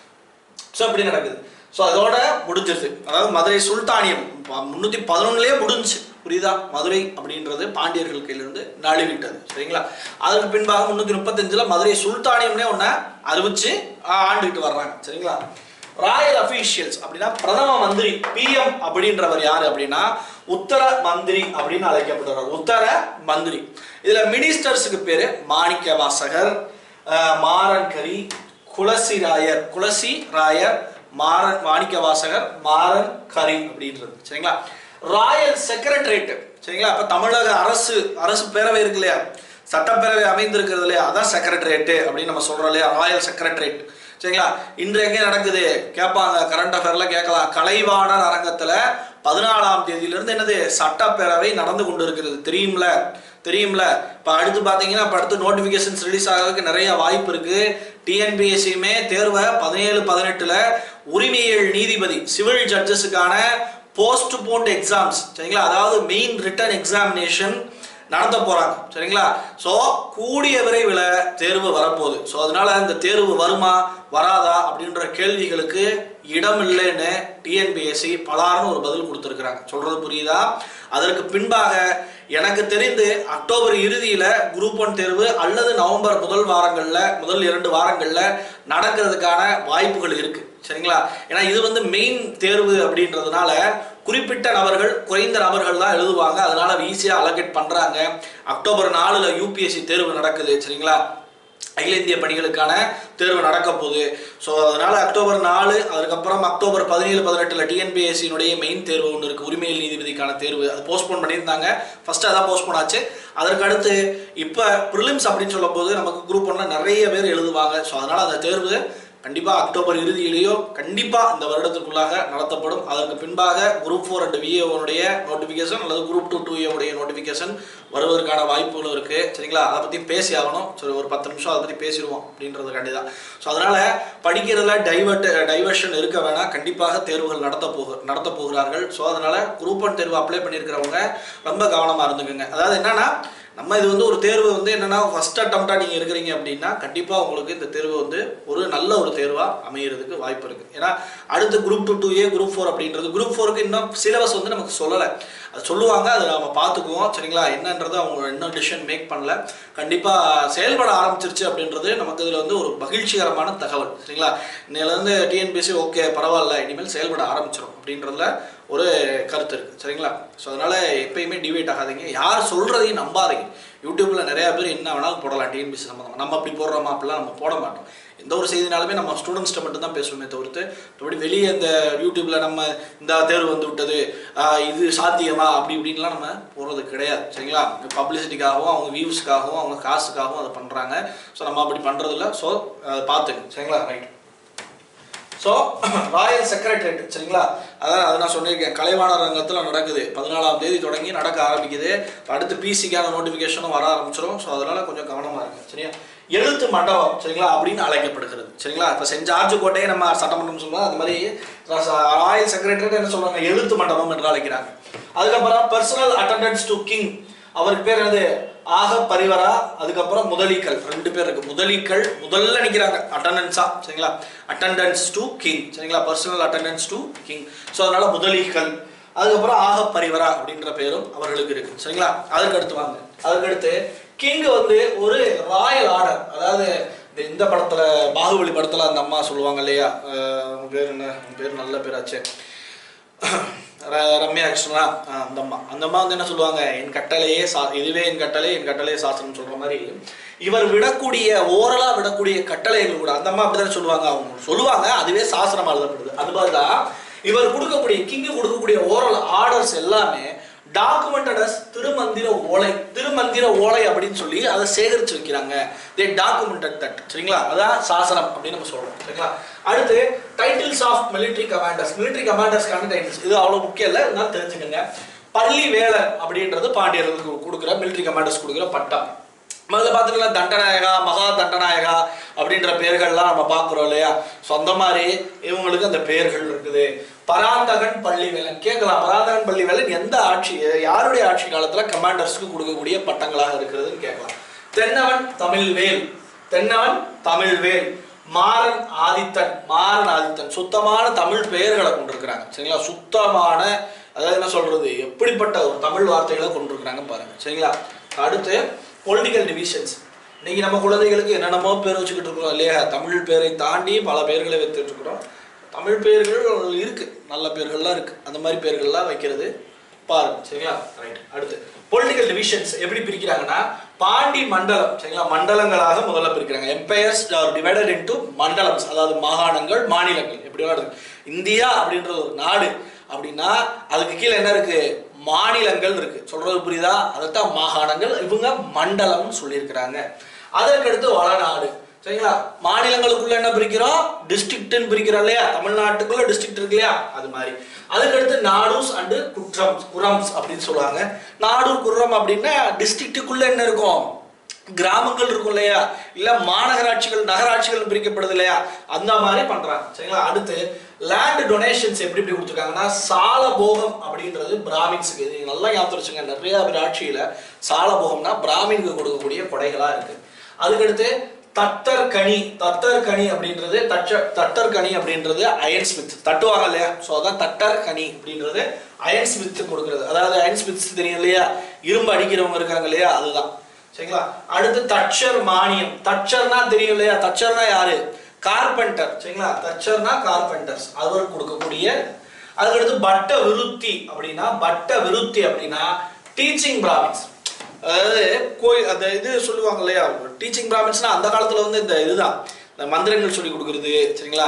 ஸோ இப்படி நடக்குது ஸோ அதோட முடிஞ்சிருது அதாவது மதுரை சுல்தானியம் முன்னூற்றி பதினொன்னுலேயே முடிஞ்சுச்சு புரியுதா மதுரை அப்படின்றது பாண்டியர்கள் கையிலிருந்து நழுவிட்டது சரிங்களா அதற்கு பின்பாக முன்னூற்றி முப்பத்தஞ்சில் மதுரை சுல்தானியம்னே ஒன்று அறிவிச்சு ஆ- ஆண்டுகிட்டு வர்றாங்க சரிங்களா ராயல் அஃபீஷியல்ஸ் அப்படின்னா பிரதம மந்திரி பிஎம் அப்படின்றவர் யாரு அப்படின்னா உத்தர மந்திரி அப்படின்னு அழைக்கப்படுறார் உத்தர மந்திரி இதுல மினிஸ்டர்ஸுக்கு பேரு மாணிக்க வாசகர் அஹ், மாறன் கரி குலசி ராயர் குலசி ராயர் மாறன் மாணிக்க வாசகர் மாறன் கரி அப்படின்றது சரிங்களா ராயல் செக்ரட்டரியேட் சரிங்களா அப்ப தமிழக அரசு அரசு பேரவை இருக்கு இல்லையா சட்டப்பேரவை அமைந்திருக்கிறது இல்லையா அதான் செக்ரட்டரியேட் அப்படின்னு நம்ம சொல்றோம் இல்லையா ராயல் செக்ரட்டரியேட் சரிங்களா இன்று எங்கே நடக்குது கேட்பாங்க கரண்ட் அஃபேர்ல கேட்கலாம் கலைவாணர் அரங்கத்துல பதினாலாம் தேதியிலிருந்து என்னது சட்டப்பேரவை நடந்து கொண்டு இருக்கிறது தெரியும்ல தெரியும்ல இப்போ அடுத்து பார்த்தீங்கன்னா இப்போ அடுத்து நோட்டிஃபிகேஷன்ஸ் ரிலீஸ் ஆகிறதுக்கு நிறைய வாய்ப்பு இருக்கு டிஎன்பிஎஸ்சியுமே தேர்வை பதினேழு பதினெட்டுல உரிமையியல் நீதிபதி சிவில் ஜட்ஜஸுக்கான போஸ்ட் போன்ட் எக்ஸாம்ஸ் சரிங்களா அதாவது மெயின் ரிட்டன் எக்ஸாமினேஷன் நடத்த போறாங்க சரிங்களா ஸோ கூடிய விரைவில் தேர்வு வரப்போகுது ஸோ அதனால இந்த தேர்வு வருமா வராதா அப்படின்ற கேள்விகளுக்கு இடம் இல்லைன்னு டிஎன்பிஎஸ்சி பலார்னு ஒரு பதில் கொடுத்துருக்குறாங்க சொல்றது புரியுதா அதற்கு பின்பாக எனக்கு தெரிந்து அக்டோபர் இறுதியில குரூப் ஒன் தேர்வு அல்லது நவம்பர் முதல் வாரங்கள்ல முதல் இரண்டு வாரங்கள்ல நடக்கிறதுக்கான வாய்ப்புகள் இருக்கு சரிங்களா ஏன்னா இது வந்து மெயின் தேர்வு அப்படின்றதுனால குறிப்பிட்ட நபர்கள் குறைந்த நபர்கள் தான் எழுதுவாங்க அதனால ஈஸியாக அலோகேட் பண்றாங்க அக்டோபர் நாலுல யூபிஎஸ்சி தேர்வு நடக்குது சரிங்களா அகில இந்திய பணிகளுக்கான தேர்வு நடக்க போகுது ஸோ அதனால அக்டோபர் நாலு அதுக்கப்புறம் அக்டோபர் பதினேழு பதினெட்டில் டிஎன்பிஎஸ்சியினுடைய மெயின் தேர்வு ஒன்று இருக்கு உரிமையியல் நீதிபதிக்கான தேர்வு அது போஸ்ட்போன் பண்ணியிருந்தாங்க ஃபர்ஸ்ட் அதான் போஸ்ட்போன் ஆச்சு அதற்கு அடுத்து இப்போ ப்ரிலிம்ஸ் அப்படின்னு சொல்லும்போது நமக்கு குரூப் ஒன்ல நிறைய பேர் எழுதுவாங்க ஸோ அதனால அந்த தேர்வு கண்டிப்பா அக்டோபர் இறுதியிலேயோ கண்டிப்பா இந்த வருடத்திற்குள்ளாக நடத்தப்படும் அதற்கு பின்பாக குரூப் ஃபோர் அண்ட் விஏனுடைய நோட்டிஃபிகேஷன் அல்லது குரூப் டூ டூ உடைய நோட்டிஃபிகேஷன் வருவதற்கான வாய்ப்புகள் இருக்கு சரிங்களா அதை பத்தி பேசி ஆகணும் சரி ஒரு பத்து நிமிஷம் அதை பத்தி பேசிடுவோம் அப்படின்றதுக்காண்டி தான் ஸோ அதனால படிக்கிறதுல டைவர்ட் டைவர்ஷன் இருக்க வேணாம் கண்டிப்பாக தேர்வுகள் நடத்த போக நடத்த போகிறார்கள் ஸோ அதனால குரூப் ஒன் தேர்வு அப்ளை பண்ணியிருக்கிறவங்க ரொம்ப கவனமா இருந்துக்குங்க அதாவது என்னன்னா நம்ம இது வந்து ஒரு தேர்வு வந்து என்னன்னா ஃபர்ஸ்ட் அட்டம்ப்டா நீங்க இருக்கிறீங்க அப்படின்னா கண்டிப்பா உங்களுக்கு இந்த தேர்வு வந்து ஒரு நல்ல ஒரு தேர்வா அமையறதுக்கு வாய்ப்பு இருக்கு ஏன்னா அடுத்து group two two A group four அப்படின்றது குரூப் ஃபோருக்கு இன்னும் சிலபஸ் வந்து நமக்கு சொல்லலை அது சொல்லுவாங்க அதை நம்ம பார்த்துக்குவோம் சரிங்களா என்னன்றது அவங்க இன்னும் டிசிஷன் மேக் பண்ணல கண்டிப்பா செயல்பட ஆரம்பிச்சிருச்சு அப்படின்றது நமக்கு இதுல வந்து ஒரு மகிழ்ச்சிகரமான தகவல் சரிங்களா இன்னையிலேருந்து டிஎன்பிஎஸ்சி ஓகே பரவாயில்ல இனிமேல் செயல்பட ஆரம்பிச்சிடும் அப்படின்றதுல ஒரு கருத்து இருக்கு சரிங்களா ஸோ அதனால எப்பயுமே டிவைட் ஆகாதீங்க யார் சொல்றதையும் நம்பாதீங்க யூடியூப்ல நிறைய பேர் என்ன வேணாலும் போடலாம் டிஎன்பிசி சம்மந்தமாக நம்ம அப்படி போடுறோமா அப்படிலாம் நம்ம போட மாட்டோம் எந்த ஒரு செய்தினாலுமே நம்ம ஸ்டூடெண்ட்ஸ்கிட்ட மட்டும் தான் பேசுவோமே தவிர்த்து மற்றபடி வெளியே இந்த யூடியூப்ல நம்ம இந்த தேர்வு வந்து விட்டது ஆஹ் இது சாத்தியமா அப்படி இப்படின்லாம் நம்ம போகிறது கிடையாது சரிங்களா பப்ளிசிட்டிக்காகவும் அவங்க வியூஸ்க்காகவும் அவங்க காசுக்காகவும் அதை பண்ணுறாங்க ஸோ நம்ம அப்படி பண்ணுறதில்ல ஸோ அதை பார்த்துங்க சரிங்களா ரைட் ஸோ ராயல் செக்ரட்டரியேட் சரிங்களா அதான் அதை நான் சொல்லியிருக்கேன் கலைவாணர் ரங்கத்தில் நடக்குது பதினாலாம் தேதி தொடங்கி நடக்க ஆரம்பிக்குது இப்ப அடுத்து பிசிக்கான நோட்டிஃபிகேஷனும் வர ஆரம்பிச்சிடும் ஸோ அதனால கொஞ்சம் கவனமாக இருக்கு சரியா எழுத்து மண்டபம் சரிங்களா அப்படின்னு அழைக்கப்படுகிறது சரிங்களா இப்போ சென்ட் ஜார்ஜ் கோட்டையை நம்ம சட்டமன்றம் சொல்லுவோம் அது மாதிரி ராயல் செக்ரட்டரியேட் என்ன சொல்றாங்க எழுத்து மண்டபம் என்று அழைக்கிறாங்க அதுக்கப்புறம் பர்சனல் அட்டண்டன்ஸ் டு கிங் அவருக்கு பேர் என்னது ஆக பரிவரா அதுக்கப்புறம் முதலிகள் ரெண்டு பேர் இருக்கு முதலிகள் முதல்ல நிக்கிறாங்க அட்டண்டன்ஸா சரிங்களா அட்டண்டன்ஸ் டு கிங் சரிங்களா personal attendance to king so அதனால முதலிகள் அதுக்கப்புறம் ஆக பரிவரா அப்படின்ற பேரும் அவர்களுக்கு இருக்கு சரிங்களா அதுக்கு அடுத்து வாங்க அதுக்கு அடுத்து கிங் வந்து ஒரு ராயல் ஆர்டர் அதாவது இந்த இந்த படத்துல பாகுபலி படத்துல அந்த அம்மா சொல்லுவாங்க இல்லையா அஹ் அவங்க பேர் என்ன அவங்க பேர் நல்ல பேராச்சே ர- ரம்யா கிருஷ்ணா ஆ, அந்த அம்மா அந்த அம்மா வந்து என்ன சொல்லுவாங்க என் கட்டளையே சா இதுவே என் கட்டளை என் கட்டளையே சாசனம் சொல்ற மாதிரி இவர் விடக்கூடிய ஓரலா விடக்கூடிய கட்டளைகள் கூட அந்த அம்மா அப்படிதான் சொல்லுவாங்க அவங்க சொல்லுவாங்க அதுவே சாசனம் எழுதப்படுது அது மாதிரி தான் இவர் கொடுக்கக்கூடிய கிங்கு கொடுக்கக்கூடிய ஓரல் ஆர்டர்ஸ் எல்லாமே டாக்குமெண்டட் திருமந்திர ஓலை திருமந்திர ஓலை அப்படின்னு சொல்லி அதை சேகரிச்சு வைக்கிறாங்க தே டாக்குமெண்டட் தட் சரிங்களா அதான் சாசனம் அப்படின்னு நம்ம சொல்றோம் சரிங்களா அடுத்து titles of military commanders military கமாண்டர்ஸ்க்கான டைட்டில்ஸ் இது அவ்வளவு முக்கியம் இல்லை இருந்தாலும் தெரிஞ்சுக்கங்க பள்ளி வேலன் அப்படின்றது பாண்டியர்களுக்கு கொடுக்குற military கமாண்டர்ஸ் கொடுக்குற பட்டம் முதல்ல பார்த்துக்கலாம் தண்டநாயகா மகா தண்டநாயகா அப்படின்ற பெயர்கள்லாம் நம்ம பார்க்குறோம் இல்லையா ஸோ அந்த மாதிரி இவங்களுக்கு அந்த பெயர்கள் இருக்குது பராந்தகன் பள்ளிவேலன் கேட்கலாம் பராந்தகன் பள்ளிவேலன் எந்த ஆட்சி யாருடைய ஆட்சி காலத்துல கமாண்டர்ஸ்க்கு கொடுக்கக்கூடிய பட்டங்களாக இருக்கிறதுன்னு கேட்கலாம் தென்னவன் தமிழ்வேல் தென்னவன் தமிழ்வேல் மாறன் ஆதித்தன் மாறன் ஆதித்தன் சுத்தமான தமிழ் பெயர்களை கொண்டிருக்கிறாங்க சரிங்களா சுத்தமான அதாவது என்ன சொல்றது எப்படிப்பட்ட ஒரு தமிழ் வார்த்தைகளை கொண்டிருக்கிறாங்க பாருங்க சரிங்களா அடுத்து பொலிட்டிக்கல் டிவிஷன்ஸ் இன்னைக்கு நம்ம குழந்தைகளுக்கு என்னென்னமோ பேர் வச்சுக்கிட்டு இருக்கிறோம் இல்லையா தமிழ் பேரை தாண்டி பல பெயர்களை வைத்துட்டு இருக்கிறோம் தமிழ் பெயர்கள் இருக்கு நல்ல பெயர்கள்லாம் இருக்கு அந்த மாதிரி பெயர்கள்லாம் வைக்கிறது பாருங்க சரிங்களா ரைட் அடுத்து பொலிட்டிக்கல் டிவிஷன்ஸ் எப்படி பிரிக்கிறாங்கன்னா பாண்டி மண்டலம் சரிங்களா மண்டலங்களாக முதல்ல பிரிக்கிறாங்க empires are divided into mandalams அதாவது மாகாணங்கள் மாநிலங்கள் எப்படி வேணா இருக்கு இந்தியா அப்படின்ற ஒரு நாடு அப்படின்னா அதுக்கு கீழே என்ன இருக்கு மாநிலங்கள் இருக்கு சொல்றது புரியுதா அதைத்தான் மாகாணங்கள் இவங்க மண்டலம்னு சொல்லியிருக்கிறாங்க அதற்கடுத்து வளநாடு சரிங்களா மாநிலங்களுக்குள்ள என்ன பிரிக்கிறோம் டிஸ்ட்ரிக்ட்னு பிரிக்கிறோம் இல்லையா தமிழ்நாட்டுக்குள்ள டிஸ்ட்ரிக்ட் இருக்கு இல்லையா அது மாதிரி அதுக்கடுத்து நாடூஸ் அண்டு குற்றம் குரம்ஸ் அப்படின்னு சொல்லுவாங்க நாடூர் குர்ரம் அப்படின்னா டிஸ்ட்ரிக்ட்டுக்குள்ள என்ன இருக்கும் கிராமங்கள் இருக்கும் இல்லையா இல்ல மாநகராட்சிகள் நகராட்சிகள் பிரிக்கப்படுது இல்லையா அந்த மாதிரி பண்றாங்க சரிங்களா அடுத்து லேண்ட் டொனேஷன்ஸ் எப்படி எப்படி கொடுத்துருக்காங்கன்னா சாலபோகம் அப்படின்றது பிராமின்ஸுக்கு இது நல்லா ஞாபகம் வச்சுங்க நிறைய பேர் ஆட்சியில சாலபோகம்னா பிராமினுக்கு கொடுக்கக்கூடிய கொடைகளா இருக்கு அதுக்கடுத்து தட்டர் கனி தட்டர் கனி அப்படின்றது தச்ச தட்டர் கனி அப்படின்றது அயன் ஸ்மித் தட்டுவாங்க இல்லையா ஸோ அதான் தட்டர் கனி அப்படின்றது அயன் ஸ்மித் கொடுக்கிறது அதாவது அயன் ஸ்மித் தெரியும் இல்லையா இரும்பு அடிக்கிறவங்க இருக்காங்க இல்லையா அதுதான் சரிங்களா அடுத்து தச்சர் மானியம் தச்சர்னா தெரியும் இல்லையா தச்சர்னா யாரு கார்பெண்டர் சரிங்களா தச்சர்னா கார்பெண்டர்ஸ் அவர் கொடுக்கக்கூடிய அதுக்கடுத்து பட்ட விருத்தி அப்படின்னா பட்ட விருத்தி அப்படின்னா டீச்சிங் பிராமின்ஸ் அதாவது கோயில் அந்த இது சொல்லுவாங்க இல்லையா டீச்சிங் பிராமின்ஸ்னா அந்த காலத்துல வந்து இந்த இதுதான் இந்த மந்திரங்கள் சொல்லி கொடுக்கறது சரிங்களா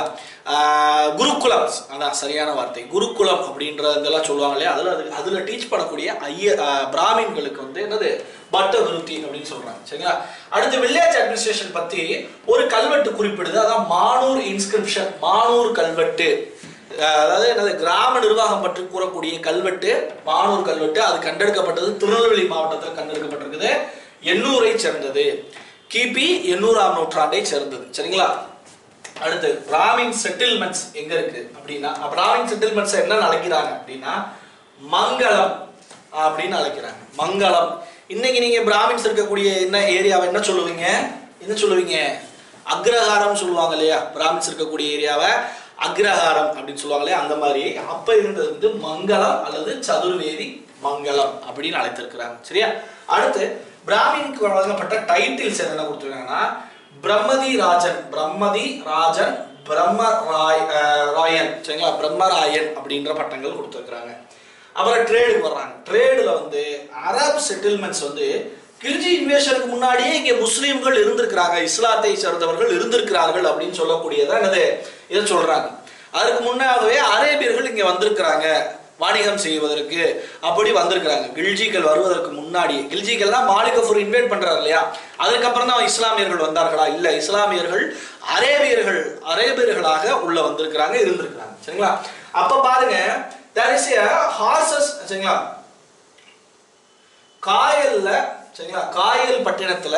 ஆஹ் குருகுலம் அதான் சரியான வார்த்தை குருகுலம் அப்படின்ற இதெல்லாம் சொல்லுவாங்க இல்லையா அதில் அது அதில் டீச் பண்ணக்கூடிய ஐய ஆஹ் பிராமின்களுக்கு வந்து என்னது பட்ட விருத்தி அப்படின்னு சொல்றாங்க சரிங்களா அடுத்து வில்லேஜ் அட்மினிஸ்ட்ரேஷன் பத்தி ஒரு கல்வெட்டு குறிப்பிடுது அதான் மானூர் இன்ஸ்கிரிப்ஷன் மானூர் கல்வெட்டு அஹ் அதாவது என்னது கிராம நிர்வாகம் பற்றி கூறக்கூடிய கல்வெட்டு மானூர் கல்வெட்டு அது கண்டெடுக்கப்பட்டது திருநெல்வேலி மாவட்டத்தில் கண்டெடுக்கப்பட்டிருக்குது எண்ணூரை சேர்ந்தது கிபி எண்ணூறாம் நூற்றாண்டை சேர்ந்தது சரிங்களா அடுத்து பிராமின் செட்டில்மெண்ட்ஸ் எங்க இருக்கு அப்படின்னா பிராமின் செட்டில்மெண்ட்ஸ் என்ன அழைக்கிறாங்க அப்படின்னா மங்களம் அப்படின்னு அழைக்கிறாங்க மங்களம் இன்னைக்கு நீங்க பிராமின்ஸ் இருக்கக்கூடிய என்ன ஏரியாவை என்ன சொல்லுவீங்க என்ன சொல்லுவீங்க அக்ரஹாரம் சொல்லுவாங்க இல்லையா பிராமின்ஸ் இருக்கக்கூடிய ஏரியாவை அக்ரஹாரம் அப்படின்னு சொல்லுவாங்க இல்லையா அந்த மாதிரி அப்ப இருந்தது வந்து மங்களம் அல்லது சதுர்வேதி மங்களம் அப்படின்னு அழைத்திருக்கிறாங்க சரியா அடுத்து பிராமினுக்கு வழங்கப்பட்ட டைட்டில்ஸ் என்னென்ன கொடுத்துருக்காங்கன்னா பிரம்மதி ராஜன் பிரம்மதி ராஜன் பிரம்ம ராய் அஹ், ராயன் சரிங்களா பிரம்மராயன் அப்படின்ற பட்டங்கள் கொடுத்துருக்குறாங்க அப்புறம் ட்ரேடுக்கு வர்றாங்க ட்ரேடில் வந்து அரப் செட்டில்மெண்ட்ஸ் வந்து கில்ஜி இன்வேஷனுக்கு முன்னாடியே இங்கே முஸ்லீம்கள் இருந்திருக்கிறாங்க இஸ்லாத்தை சேர்ந்தவர்கள் இருந்திருக்கிறார்கள் அப்படின்னு சொல்லக்கூடியதான் என்னது இதை சொல்றாங்க அதுக்கு முன்னாகவே அரேபியர்கள் இங்க வந்திருக்கிறாங்க வாணிகம் செய்வதற்கு அப்படி வந்திருக்கிறாங்க கில்ஜிகள் வருவதற்கு முன்னாடி கில்ஜிகள் தான் மாலிக் கஃபூர் இன்வைட் பண்றாரு இல்லையா அதுக்கப்புறம் தான் இஸ்லாமியர்கள் வந்தார்களா இல்ல இஸ்லாமியர்கள் அரேபியர்கள் அரேபியர்களாக உள்ள வந்திருக்கிறாங்க இருந்திருக்கிறாங்க சரிங்களா அப்ப பாருங்க there is a horses சரிங்களா காயல்ல சரிங்களா காயல் பட்டினத்துல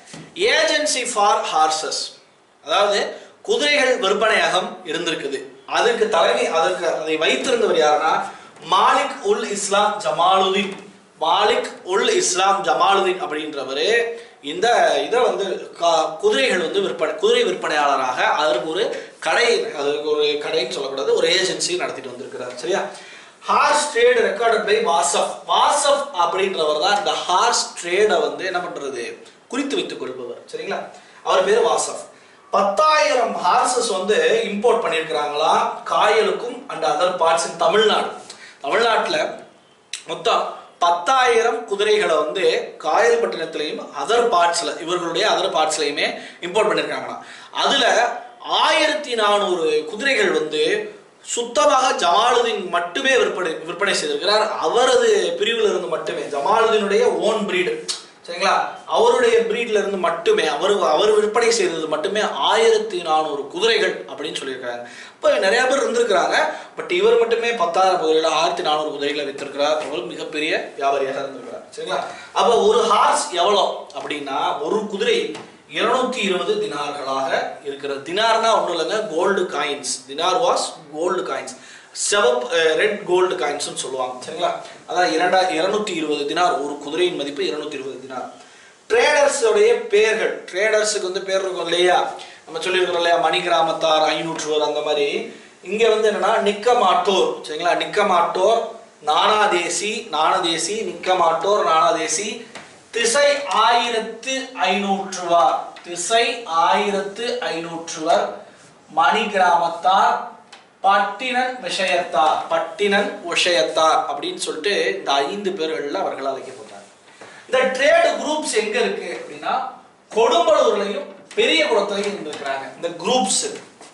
ஏஜென்சி ஃபார் ஹார்சஸ் அதாவது குதிரைகள் விற்பனையகம் இருந்திருக்குது அதுக்கு தலைமை அதற்கு அதை வைத்திருந்தவர் யாருன்னா மாலிக் உல் இஸ்லாம் ஜமாலுதீன் மாலிக் உல் இஸ்லாம் ஜமாலுதீன் அப்படின்றவர் இந்த இதை வந்து கா- குதிரைகள் வந்து விற்பனை குதிரை விற்பனையாளராக அதற்கு ஒரு கடை அதற்கு ஒரு கடைன்னு சொல்லக்கூடாது ஒரு ஏஜென்சி நடத்திட்டு வந்திருக்கிறார் சரியா horse trade recorded by Wassaf Wassaf அப்படின்றவர் தான் இந்த ஹார்ஸ் ட்ரேடை வந்து என்ன பண்றது குறித்து வைத்துக் கொள்பவர் சரிங்களா அவர் பேர் வாசப் பத்தாயிரம் ஹார்சஸ் வந்து இம்போர்ட் பண்ணியிருக்கிறாங்களா காயலுக்கும் and other parts in Tamil Nadu தமிழ்நாட்டில் மொத்தம் பத்தாயிரம் குதிரைகளை வந்து காயல்பட்டினத்திலையும் அதர் பார்ட்ஸ்ல இவர்களுடைய அதர் பார்ட்ஸ்லையுமே இம்போர்ட் பண்ணியிருக்காங்களாம் அதுல ஆயிரத்தி நானூறு குதிரைகள் வந்து சுத்தமாக ஜமாலுதீன் மட்டுமே விற்பனை விற்பனை செய்திருக்கிறார் அவரது பிரிவில் இருந்து மட்டுமே ஜமாலுதீனுடைய ஓன் பிரீடு சரிங்களா அவருடைய பிரீட்ல இருந்து மட்டுமே அவர் அவர் விற்பனை செய்தது மட்டுமே ஆயிரத்தி நானூறு குதிரைகள் அப்படின்னு சொல்லியிருக்காங்க இப்போ நிறைய பேர் இருந்திருக்கிறாங்க பட் இவர் மட்டுமே பத்தாயிரம் குதிரைகள் ஆயிரத்தி நானூறு குதிரைகளை வித்திருக்கிறார் அவர் மிகப்பெரிய வியாபாரியாக இருந்திருக்கிறார் சரிங்களா அப்போ ஒரு ஹார்ஸ் எவ்வளோ அப்படின்னா ஒரு குதிரை இருநூத்தி இருபது தினார்களாக இருக்கிறது தினார்னா ஒன்றும் இல்லைங்க gold coins dinar was gold coins செவப் ரெட் கோல்டு காயின்ஸ்னு சொல்லுவாங்க சரிங்களா அதான் இரண்டா இருநூத்தி இருபது தினார் ஒரு குதிரையின் மதிப்பு இருநூத்தி இருபது தினார் ட்ரேடர்ஸோடைய பேர்கள் ட்ரேடர்ஸுக்கு வந்து பேர் இருக்கும் இல்லையா நம்ம சொல்லியிருக்கிறோம் இல்லையா மணி கிராமத்தார் ஐநூற்றுவர் அந்த மாதிரி இங்க வந்து என்னன்னா நிக்க மாட்டோர் சரிங்களா நிக்க மாட்டோர் நானாதேசி நானதேசி நிக்க மாட்டோர் நானாதேசி திசை ஆயிரத்து ஐநூற்றுவர் திசை ஆயிரத்து ஐநூற்றுவர் மணி கிராமத்தார் பட்டினன் விஷயத்தார் பட்டினன் விஷயத்தார் அப்படின்னு சொல்லிட்டு இந்த ஐந்து பேர்கள்ல அவர்கள் அழைக்கப்பட்டார் இந்த ட்ரேடு குரூப்ஸ் எங்க இருக்கு அப்படின்னா கொடும்பலூர்லயும் பெரிய குளத்துலையும் இருந்திருக்கிறாங்க இந்த குரூப்ஸ்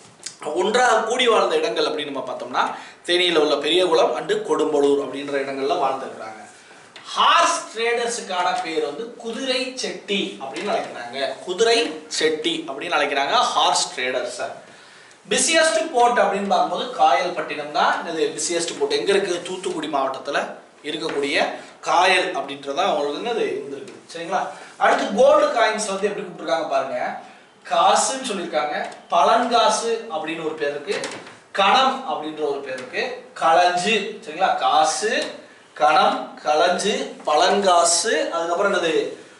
ஒன்றாக கூடி வாழ்ந்த இடங்கள் அப்படின்னு நம்ம பார்த்தோம்னா தேனியில உள்ள பெரியகுளம் அண்டு கொடும்பலூர் அப்படின்ற இடங்கள்ல வாழ்ந்திருக்கிறாங்க ஹார்ஸ் ட்ரேடர்ஸுக்கான பேர் வந்து குதிரை செட்டி அப்படின்னு அழைக்கிறாங்க குதிரை செட்டி அப்படின்னு அழைக்கிறாங்க ஹார்ஸ் ட்ரேடர்ஸ் பிஸியஸ்ட் போர்ட் அப்படின்னு பார்க்கும்போது காயல்பட்டினம் தான் இது பிஸியஸ்ட் போர்ட் எங்க இருக்கு தூத்துக்குடி மாவட்டத்துல இருக்கக்கூடிய காயல் அப்படின்றதா அவங்களுக்கு என்னது இருந்திருக்கு சரிங்களா அடுத்து கோல்டு காயின்ஸ் வந்து எப்படி கூப்பிட்டுருக்காங்க பாருங்க காசுன்னு சொல்லியிருக்காங்க பழங்காசு அப்படின்னு ஒரு பேர் இருக்கு கணம் அப்படின்ற ஒரு பேர் இருக்கு களஞ்சு சரிங்களா காசு கணம் களஞ்சு பழங்காசு அதுக்கப்புறம் என்னது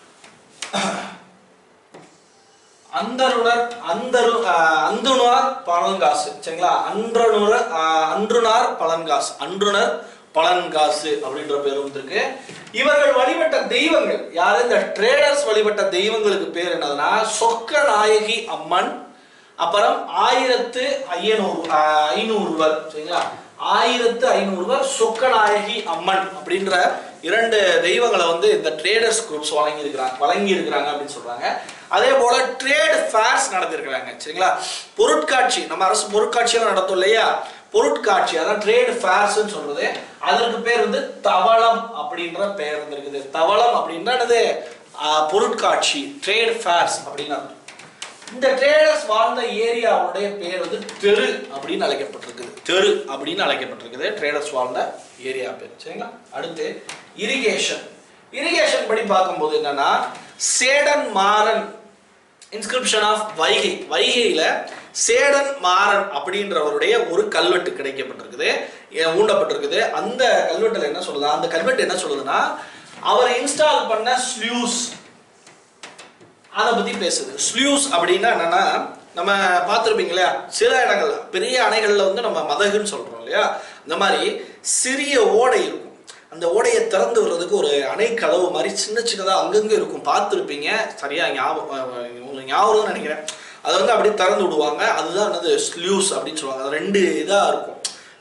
அந்தருணர் அந்தரு அஹ், அந்துணார் பழங்காசு சரிங்களா அன்றனுர அஹ், அன்றுனார் பழங்காசு அன்றுணர் பழங்காசு அப்படின்ற பேர் வந்திருக்கு இவர்கள் வழிபட்ட தெய்வங்கள் யாரு இந்த ட்ரேடர்ஸ் வழிபட்ட தெய்வங்களுக்கு பேர் என்னதுன்னா சொக்க நாயகி அம்மன் அப்புறம் ஆயிரத்து ஐயனூறு அஹ், ஐநூறுவர் சரிங்களா ஆயிரத்து ஐநூறுவர் சொக்கநாயகி அம்மன் அப்படின்ற இரண்டு தெய்வங்களை வந்து இந்த ட்ரேடர்ஸ் குரூப்ஸ் வழங்கி இருக்கிறாங்க வழங்கி இருக்கிறாங்க அப்படின்னு சொல்றாங்க அதே போல ட்ரேட் ஃபேர்ஸ் நடத்திருக்கிறாங்க சரிங்களா பொருட்காட்சி நம்ம அரசு பொருட்காட்சியெல்லாம் நடத்தும் இல்லையா பொருட்காட்சி அதான் ட்ரேட் ஃபேர்ஸ்னு சொல்றது அதற்கு பேர் வந்து தவளம் அப்படின்ற பெயர் இருந்திருக்குது தவளம் அப்படின்னா என்னது ஆஹ், பொருட்காட்சி ட்ரேட் ஃபேர்ஸ் அப்படின்னு அர்த்தம். இந்த ட்ரேடர்ஸ் வாழ்ந்த ஏரியாவுடைய பேர் வந்து தெரு அப்படின்னு அழைக்கப்பட்டிருக்குது தெரு அப்படின்னு அழைக்கப்பட்டிருக்குது ட்ரேடர்ஸ் வாழ்ந்த ஏரியா பேர் சரிங்களா அடுத்து இரிகேஷன் இரிகேஷன் படி பார்க்கும்போது என்னன்னா சேடன் மாறன் இன்ஸ்கிரிப்ஷன் ஆஃப் வைகை வைகையில சேடன் மாறன் அப்படின்றவருடைய ஒரு கல்வெட்டு கிடைக்கப்பட்டிருக்குது ஏ- ஊண்டப்பட்டிருக்குது அந்த கல்வெட்டுல என்ன சொல்லுது அந்த கல்வெட்டு என்ன சொல்லுதுன்னா அவர் இன்ஸ்டால் பண்ண ஸ்லியூஸ் அதை பத்தி பேசுது ஸ்லியூஸ் அப்படின்னா என்னன்னா நம்ம பார்த்துருப்பீங்க இல்லையா சில இடங்கள்ல பெரிய அணைகள்ல வந்து நம்ம மதகுன்னு சொல்றோம் இல்லையா இந்த மாதிரி சிறிய ஓடை இருக்கும் அந்த ஓடையை திறந்து விடுறதுக்கு ஒரு அணை கதவு மாதிரி சின்ன சின்னதா அங்கங்க இருக்கும் பார்த்துருப்பீங்க சரியா ஞாபகம் அஹ் உங்களுக்கு ஞாபகம்னு நினைக்கிறேன் அதை வந்து அப்படியே திறந்து விடுவாங்க அதுதான் என்னது ஸ்லியூஸ் அப்படின்னு சொல்லுவாங்க அது ரெண்டு இதா இருக்கும்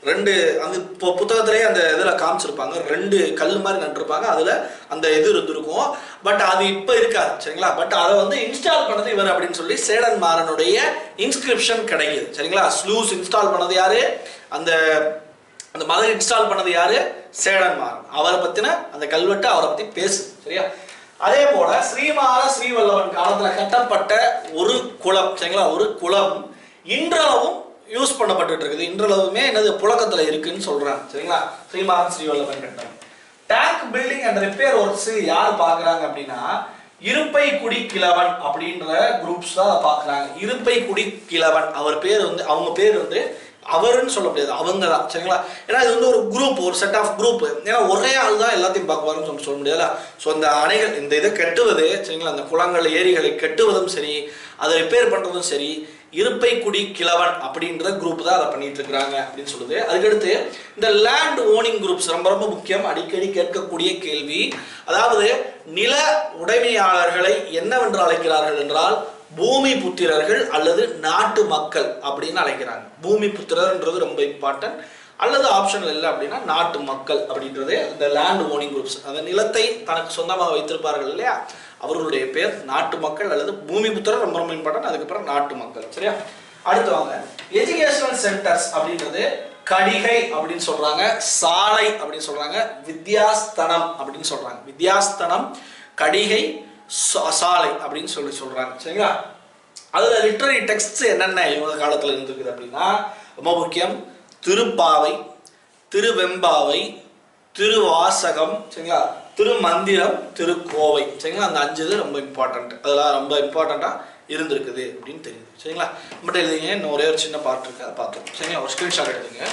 ரெண்டு அந்த இப்போ புத்தகத்திலேயே அந்த இதில் காமிச்சிருப்பாங்க ரெண்டு கல் மாதிரி நட்டிருப்பாங்க அதில் அந்த இது இருந்திருக்கும் பட் அது இப்போ இருக்காது சரிங்களா பட் அதை வந்து இன்ஸ்டால் பண்ணது இவர் அப்படின்னு சொல்லி சேடன் மாறனுடைய இன்ஸ்கிரிப்ஷன் கிடைக்குது சரிங்களா ஸ்லூஸ் இன்ஸ்டால் பண்ணது யாரு அந்த அந்த மதர் இன்ஸ்டால் பண்ணது யாரு சேடன் மாறன் அவரை பத்தின அந்த கல்வெட்டு அவரை பத்தி பேசு சரியா அதே போல ஸ்ரீமார ஸ்ரீவல்லவன் காலத்துல கட்டப்பட்ட ஒரு குளம் சரிங்களா ஒரு குளம் இன்றளவும் யூஸ் பண்ணப்பட்டுட்டு இருக்குது இன்றளவுமே என்னது புழக்கத்துல இருக்குன்னு சொல்றாங்க சரிங்களா ஸ்ரீமாரன் ஸ்ரீவல்லவன் கட்டம் tank building and repair works யார் பாக்குறாங்க அப்படின்னா இருப்பை குடி கிழவன் அப்படின்ற குரூப்ஸ் தான் அதை பார்க்குறாங்க இருப்பை குடி கிழவன் அவர் பேர் வந்து அவங்க பேர் வந்து அவருன்னு சொல்ல முடியாது அவங்க தான் சரிங்களா ஏன்னா இது வந்து ஒரு குரூப் ஒரு செட் ஆஃப் குரூப் ஏன்னா ஒரே ஆள் தான் எல்லாத்தையும் பார்க்குவாருன்னு சொல்லி சொல்ல முடியாதுல்ல ஸோ இந்த அணைகள் இந்த இதை கட்டுவது சரிங்களா அந்த குளங்கள் ஏரிகளை கட்டுவதும் சரி அதை ரிப்பேர் பண்ணுறதும் சரி இருப்பை குடி கிழவன் அப்படின்ற குரூப் தான் அதை பண்ணிட்டு இருக்கிறாங்க அப்படின்னு சொல்லுது அதுக்கடுத்து இந்த லேண்ட் ஓனிங் குரூப்ஸ் ரொம்ப ரொம்ப முக்கியம் அடிக்கடி கேட்கக்கூடிய கேள்வி அதாவது நில உடைமையாளர்களை என்னவென்று அழைக்கிறார்கள் என்றால் பூமி புத்திரர்கள் அல்லது நாட்டு மக்கள் அப்படின்னு அழைக்கிறாங்க பூமி புத்திரர்ன்றது ரொம்ப இம்பார்ட்டன்ட் அல்லது ஆப்ஷன் இல்லை அப்படின்னா நாட்டு மக்கள் அப்படின்றது இந்த லேண்ட் ஓனிங் குரூப்ஸ் அந்த நிலத்தை தனக்கு சொந்தமாக வைத்திருப்பார்கள் இல்லையா அவர்களுடைய பேர் நாட்டு மக்கள் அல்லது பூமி புத்திரர் ரொம்ப ரொம்ப இம்பார்ட்டன்ட் அதுக்கப்புறம் நாட்டு மக்கள் சரியா அடுத்து வாங்க எஜுகேஷனல் சென்டர்ஸ் அப்படின்றது கடிகை அப்படின்னு சொல்றாங்க சாலை அப்படின்னு சொல்றாங்க வித்யாஸ்தனம் அப்படின்னு சொல்றாங்க வித்யாஸ்தனம் கடிகை சா- சாலை அப்படின்னு சொல்லி சொல்றாங்க சரிங்களா அதுல லிட்டரரி டெக்ஸ்ட் என்னென்ன இவங்க காலத்துல இருந்திருக்குது அப்படின்னா ரொம்ப முக்கியம் திருப்பாவை திருவெம்பாவை திருவாசகம் சரிங்களா திருமந்திரம் திருக்கோவை சரிங்களா அந்த அஞ்சு இது ரொம்ப இம்பார்ட்டன்ட் அதெல்லாம் ரொம்ப இம்பார்ட்டண்ட்டாக இருந்திருக்குது அப்படின்னு தெரியுது சரிங்களா மட்டும் எழுதிங்க இன்னும் ஒரே ஒரு சின்ன பார்ட் இருக்கு அதை பார்த்தோம் சரிங்களா ஒரு ஸ்க்ரீன்ஷாட் எடுத்துங்க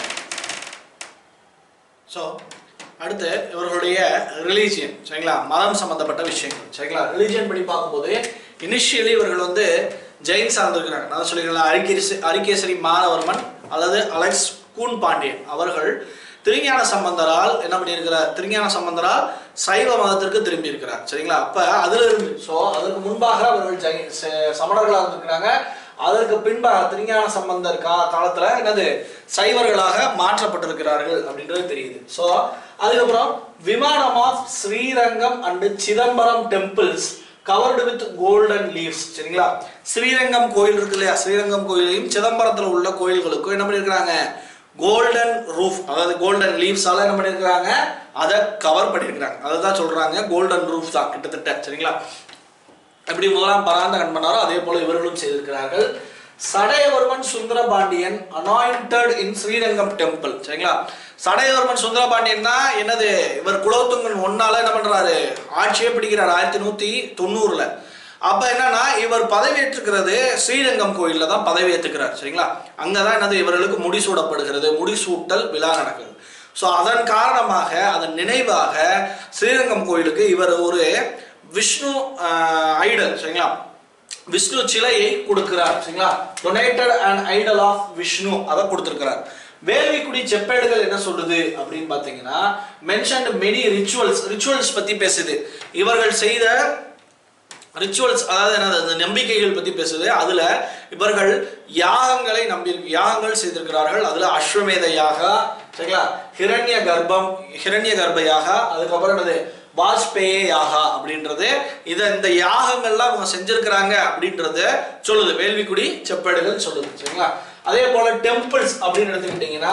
ஸோ அடுத்து இவர்களுடைய ரிலீஜியன் சரிங்களா மதம் சம்பந்தப்பட்ட விஷயங்கள் சரிங்களா ரிலீஜியன் படி பார்க்கும்போது இனிஷியலி இவர்கள் வந்து ஜெயின் சார்ந்திருக்கிறாங்க நான் சொல்லிக்கலாம் அரிகேசி அரிகேசரி மானவர்மன் அல்லது அலெக்ஸ் கூன் பாண்டியன் அவர்கள் திருஞான சம்பந்தரால் என்ன பண்ணியிருக்கிறார் திருஞான சம்பந்தரால் சைவ மதத்திற்கு திரும்பி இருக்கிறார் சரிங்களா அப்ப அதுல இருந்து ஸோ அதற்கு முன்பாக அவர்கள் ஜெய் ச- சமணர்களாக இருந்திருக்கிறாங்க அதற்கு பின்பாக திருஞான சம்பந்தர் கா காலத்துல என்னது சைவர்களாக மாற்றப்பட்டிருக்கிறார்கள் அப்படின்றது தெரியுது ஸோ அதுக்கப்புறம் vimanam of Srirangam and Chidambaram temples covered with golden leaves சரிங்களா ஸ்ரீரங்கம் கோயில் இருக்கு இல்லையா ஸ்ரீரங்கம் கோயிலையும் சிதம்பரத்தில் உள்ள கோயில்களுக்கும் என்ன பண்ணியிருக்கிறாங்க கோல்டன் ரூஃப் அதாவது கோல்டன் லீவ்ஸால என்ன பண்ணியிருக்கிறாங்க அதை கவர் பண்ணியிருக்கிறாங்க அதை தான் சொல்றாங்க கோல்டன் ரூஃப் தான் கிட்டத்தட்ட சரிங்களா எப்படி முதலாம் பராந்தகன் பண்ணாரோ அதே போல இவர்களும் செய்திருக்கிறார்கள் Sadaiyavarman Sundarapandiyan anointed in Srirangam temple சரிங்களா சடையவர்மன் சுந்தரபாண்டியன் தான் என்னது இவர் குலோத்துங்கன் ஒன்னால என்ன பண்றாரு ஆட்சியே பிடிக்கிறார் ஆயிரத்தி நூத்தி தொண்ணூறுல அப்ப என்னன்னா இவர் பதவியேற்றுக்கிறது ஸ்ரீரங்கம் கோயில்ல தான் பதவியேற்றுக்கிறார் சரிங்களா அங்கதான் என்னது இவர்களுக்கு முடிசூடப்படுகிறது முடிசூட்டல் விழா நடக்குது ஸோ அதன் காரணமாக அதன் நினைவாக ஸ்ரீரங்கம் கோயிலுக்கு இவர் ஒரு விஷ்ணு ஐடல் சரிங்களா விஷ்ணு சிலையை கொடுக்கிறார் சரிங்களா donated and idol of Vishnu அதை கொடுத்திருக்கிறார் வேள்விக்குடி செப்பேடுகள் என்ன சொல்லுது அப்படின்னு பார்த்தீங்கன்னா மென்ஷன்ட் மெனி ரிச்சுவல்ஸ் ரிச்சுவல்ஸ் பத்தி பேசுது இவர்கள் செய்த ரிச்சுவல்ஸ் அதாவது என்னது அந்த நம்பிக்கைகள் பத்தி பேசுது அதுல இவர்கள் யாகங்களை நம்பி யாகங்கள் செய்திருக்கிறார்கள் அதுல அஸ்வமேத யாகா சரிங்களா ஹிரண்ய கர்ப்பம் ஹிரண்ய கர்ப்ப யாகா அதுக்கப்புறம் என்னது வாஜ்பேயே யாகா அப்படின்றது இதை இந்த யாகங்கள்லாம் அவங்க செஞ்சிருக்கிறாங்க அப்படின்றத சொல்லுது வேள்விக்குடி செப்பேடுகள் சொல்லுது சரிங்களா அதே போல டெம்பிள்ஸ் அப்படின்னு எடுத்துக்கிட்டீங்கன்னா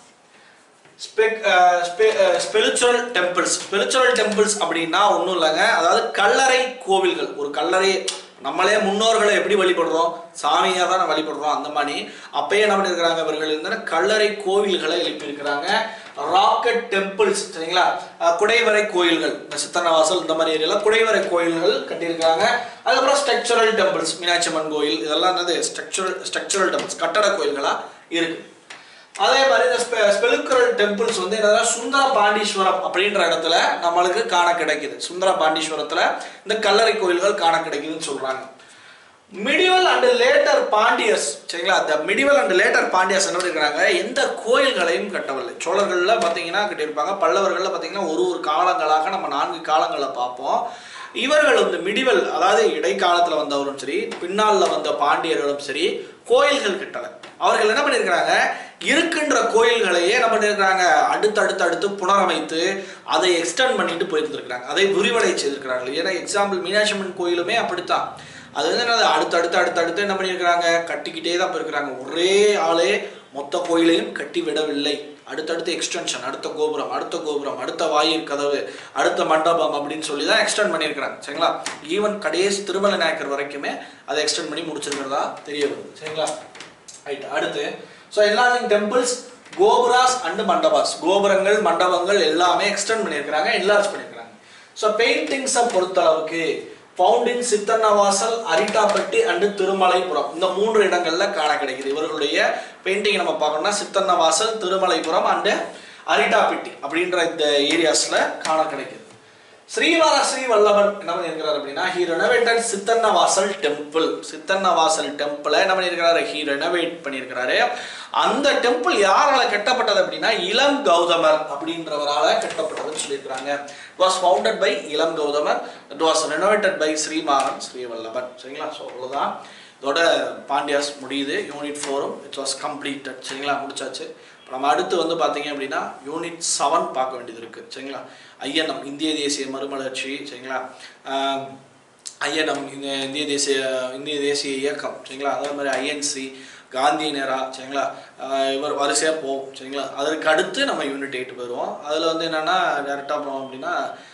ஸ்பிரிச்சுவல் டெம்பிள்ஸ் ஸ்பிரிச்சுவல் டெம்பிள்ஸ் அப்படின்னா ஒன்றும் இல்லைங்க அதாவது கல்லறை கோவில்கள் ஒரு கல்லறை நம்மளே முன்னோர்களை எப்படி வழிபடுறோம் சாமியாக தான் வழிபடுறோம் அந்த மாதிரி அப்பயே என்ன பண்ணியிருக்கிறாங்க இவர்கள் இருந்தன கல்லறை கோவில்களை எழுப்பியிருக்கிறாங்க ராக்கெட் டெம்பிள்ஸ் சரிங்களா அஹ் குடைவரை கோயில்கள் இந்த சித்தன்னவாசல் இந்த மாதிரி ஏரியால குடைவரை கோயில்கள் கட்டியிருக்காங்க அதுக்கப்புறம் ஸ்ட்ரக்சரல் டெம்பிள்ஸ் மீனாட்சி அம்மன் கோயில் இதெல்லாம் என்னது ஸ்ட்ரக்சரல் ஸ்ட்ரக்சரல் டெம்பிள்ஸ் கட்டட கோயில்களா இருக்கு அதே மாதிரி இந்த ஸ்பெலுக்கரல் டெம்பிள்ஸ் வந்து என்னன்னா சுந்தர பாண்டீஸ்வரம் அப்படின்ற இடத்துல நம்மளுக்கு காண கிடைக்குது சுந்தர பாண்டீஸ்வரத்துல இந்த கல்லறை கோயில்கள் காண கிடைக்குதுன்னு சொல்றாங்க மிடிவல் அண்ட் லேட்டர் பாண்டியர்ஸ் சரிங்களா அந்த மிடிவல் அண்ட் லேட்டர் பாண்டியர்ஸ் என்ன பண்ணிருக்காங்க எந்த கோயில்களையும் கட்டவில்லை சோழர்கள்ல பார்த்தீங்கன்னா கட்டியிருப்பாங்க பல்லவர்கள்ல பார்த்தீங்கன்னா ஒரு ஒரு காலங்களாக நம்ம நான்கு காலங்களை பார்ப்போம் இவர்கள் வந்து மிடிவல் அதாவது இடைக்காலத்துல வந்தவரும் சரி பின்னால வந்த பாண்டியர்களும் சரி கோயில்கள் கட்டலை அவர்கள் என்ன பண்ணியிருக்கிறாங்க இருக்கின்ற கோயில்களையே என்ன பண்ணியிருக்கிறாங்க அடுத்து அடுத்து அடுத்து புனரமைத்து அதை எக்ஸ்டெண்ட் பண்ணிட்டு போயிருந்திருக்கிறாங்க அதை விரிவடை செய்திருக்கிறார்கள் ஏன்னா எக்ஸாம்பிள் மீனாட்சி அம்மன் கோயிலுமே அப்படித்தான் அது வந்து என்னது அடுத்து அடுத்து அடுத்து அடுத்து என்ன பண்ணியிருக்கிறாங்க கட்டிக்கிட்டே தான் போயிருக்கிறாங்க ஒரே ஆளே மொத்த கோயிலையும் கட்டி விடவில்லை அடுத்தடுத்து எக்ஸ்டென்ஷன் அடுத்த கோபுரம் அடுத்த கோபுரம் அடுத்த வாயில் கதவு அடுத்த மண்டபம் அப்படின்னு சொல்லி தான் எக்ஸ்டெண்ட் பண்ணியிருக்கிறாங்க சரிங்களா ஈவன் கடைசி திருமலை நாயக்கர் வரைக்குமே அதை எக்ஸ்டெண்ட் பண்ணி முடிச்சிருக்கிறதா தெரிய வருது சரிங்களா ரைட் அடுத்து ஸோ எல்லா டெம்பிள்ஸ் கோபுராஸ் அண்ட் மண்டபாஸ் கோபுரங்கள் மண்டபங்கள் எல்லாமே எக்ஸ்டெண்ட் பண்ணியிருக்கிறாங்க என்லார்ஜ் பண்ணியிருக்கிறாங்க ஸோ பெயிண்டிங்ஸை பொறுத்தளவுக்கு ஃபவுண்டின் சித்தன்னவாசல் அரிட்டாப்பட்டி அண்டு திருமலைபுரம் இந்த மூன்று இடங்கள்ல காண கிடைக்குது இவர்களுடைய பெயிண்டிங் நம்ம பார்க்கணும்னா சித்தன்னவாசல் திருமலைபுரம் அண்டு அரிட்டாப்பட்டி அப்படின்ற இந்த ஏரியாஸ்ல காண கிடைக்குது ஸ்ரீவர ஸ்ரீ வல்லபன் என்ன பண்ணியிருக்கிறார் அப்படின்னா he renovated Sittannavasal temple Sittannavasal டெம்பிளை என்ன பண்ணியிருக்கிறாரு ஹி ரெனோவேட் பண்ணியிருக்கிறாரு அந்த டெம்பிள் யாரால கட்டப்பட்டது அப்படின்னா இளம் கௌதமர் அப்படின்றவரால கட்டப்பட்டதுன்னு சொல்லியிருக்கிறாங்க it was founded by Ilam Gauthamar it was renovated by Srimaran Srivallaban சரிங்களா ஸோ அவ்வளோதான் இதோட பாண்டியாஸ் முடியுது யூனிட் ஃபோரும் இட் வாஸ் கம்ப்ளீட்டட் சரிங்களா முடிச்சாச்சு இப்போ நம்ம அடுத்து வந்து பார்த்தீங்க அப்படின்னா யூனிட் செவன் பார்க்க வேண்டியது இருக்குது சரிங்களா ஐஎன்எம் இந்திய தேசிய மறுமலர்ச்சி சரிங்களா ஆஹ் ஐஎன்எம் இந்த இந்திய தேசிய இந்திய தேசிய இயக்கம் சரிங்களா அதே மாதிரி ஐஎன்சி காந்தி நேரா சரிங்களா ஆஹ் இவர் வரிசையாக போவோம் சரிங்களா அதற்கு அடுத்து நம்ம யூனிட் எயிட் போயிடுவோம் அதில் வந்து என்னென்னா டேரெக்டாக போனோம் அப்படின்னா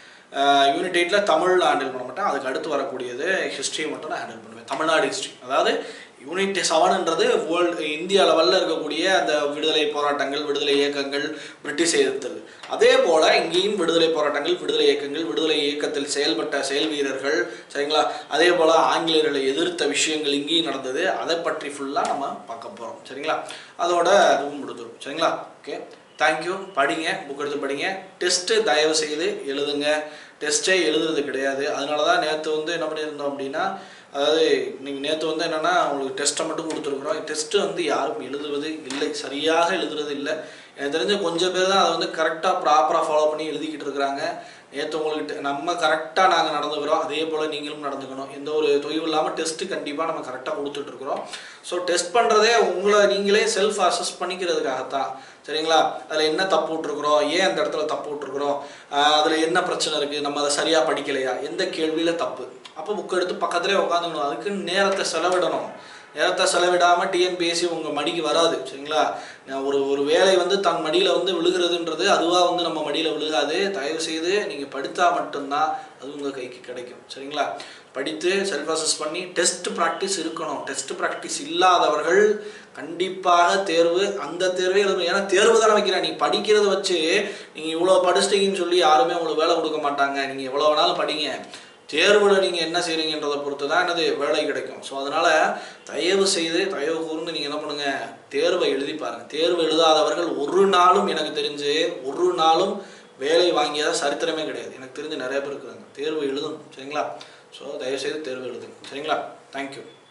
யூனிட் எயிட்டில் தமிழில் ஹேண்டில் பண்ண மாட்டேன் அதுக்கு அடுத்து வரக்கூடியது ஹிஸ்ட்ரி மட்டும் நான் ஹேண்டில் பண்ணுவேன் தமிழ்நாடு ஹிஸ்ட்ரி அதாவது யூனிட் செவன்ன்றது வேர்ல்டு இந்திய லெவலில் இருக்கக்கூடிய அந்த விடுதலை போராட்டங்கள் விடுதலை இயக்கங்கள் பிரிட்டிஷ் எதிர்த்தது அதே போல் இங்கேயும் விடுதலை போராட்டங்கள் விடுதலை இயக்கங்கள் விடுதலை இயக்கத்தில் செயல்பட்ட செயல் வீரர்கள் சரிங்களா அதே போல் ஆங்கிலேயர்களை எதிர்த்த விஷயங்கள் இங்கேயும் நடந்தது அதை பற்றி ஃபுல்லாக நம்ம பார்க்க போகிறோம் சரிங்களா அதோட அதுவும் முடிஞ்சிடும் சரிங்களா ஓகே தேங்க்யூ படிங்க புக் எடுத்து படிங்க டெஸ்ட்டு தயவு செய்து எழுதுங்க டெஸ்ட்டே எழுதுறது கிடையாது அதனால தான் நேற்று வந்து என்ன பண்ணியிருந்தோம் அப்படின்னா அதாவது நீங்கள் நேற்று வந்து என்னென்னா உங்களுக்கு டெஸ்ட்டை மட்டும் கொடுத்துருக்குறோம் டெஸ்ட்டு வந்து யாரும் எழுதுவது இல்லை சரியாக எழுதுறது இல்லை எனக்கு தெரிஞ்ச கொஞ்சம் பேர் தான் அதை வந்து கரெக்டாக ப்ராப்பராக ஃபாலோ பண்ணி எழுதிக்கிட்டு இருக்கிறாங்க நேற்று உங்களுக்கு நம்ம கரெக்டாக நாங்கள் நடந்துக்கிறோம் அதே போல் நீங்களும் நடந்துக்கணும் எந்த ஒரு தொய்வு இல்லாமல் டெஸ்ட்டு கண்டிப்பாக நம்ம கரெக்டாக கொடுத்துட்ருக்குறோம் ஸோ டெஸ்ட் பண்ணுறதே உங்களை நீங்களே செல்ஃப் அசஸ் பண்ணிக்கிறதுக்காகத்தான் சரிங்களா அதில் என்ன தப்பு விட்ருக்குறோம் ஏன் அந்த இடத்துல தப்பு விட்ருக்குறோம் அதில் என்ன பிரச்சனை இருக்குது நம்ம அதை சரியாக படிக்கலையா எந்த கேள்வியில் தப்பு அப்போ புக் எடுத்து பக்கத்துலேயே உட்காந்துக்கணும் அதுக்கு நேரத்தை செலவிடணும் நேரத்தை செலவிடாமல் டிஎன்பிஎஸ்சி உங்கள் மடிக்கு வராது சரிங்களா நான் ஒரு ஒரு வேலை வந்து தன் மடியில் வந்து விழுகிறதுன்றது அதுவாக வந்து நம்ம மடியில் விழுகாது தயவு செய்து நீங்கள் படித்தா மட்டும்தான் அது உங்கள் கைக்கு கிடைக்கும் சரிங்களா படித்து செல்ஃப் அசஸ் பண்ணி டெஸ்ட் ப்ராக்டிஸ் இருக்கணும் டெஸ்ட் ப்ராக்டிஸ் இல்லாதவர்கள் கண்டிப்பாக தேர்வு அந்த தேர்வே எழுதணும் ஏன்னா தேர்வு தானே வைக்கிறேன் நீ படிக்கிறத வச்சு நீங்கள் இவ்வளோ படிச்சிட்டீங்கன்னு சொல்லி யாருமே உங்களுக்கு வேலை கொடுக்க மாட்டாங்க நீங்கள் எவ்வளோ வேணாலும் படிங்க தேர்வில் நீங்கள் என்ன செய்கிறீங்கன்றதை பொறுத்து தான் என்னது வேலை கிடைக்கும் ஸோ அதனால் தயவு செய்து தயவு கூர்ந்து நீங்கள் என்ன பண்ணுங்கள் தேர்வை எழுதி பாருங்கள் தேர்வு எழுதாதவர்கள் ஒரு நாளும் எனக்கு தெரிஞ்சு ஒரு நாளும் வேலை வாங்கியதாக சரித்திரமே கிடையாது எனக்கு தெரிஞ்சு நிறைய பேர் இருக்கிறாங்க தேர்வு எழுதணும் சரிங்களா ஸோ தயவுசெய்து தேர்வு எழுதுங்க சரிங்களா தேங்க்யூ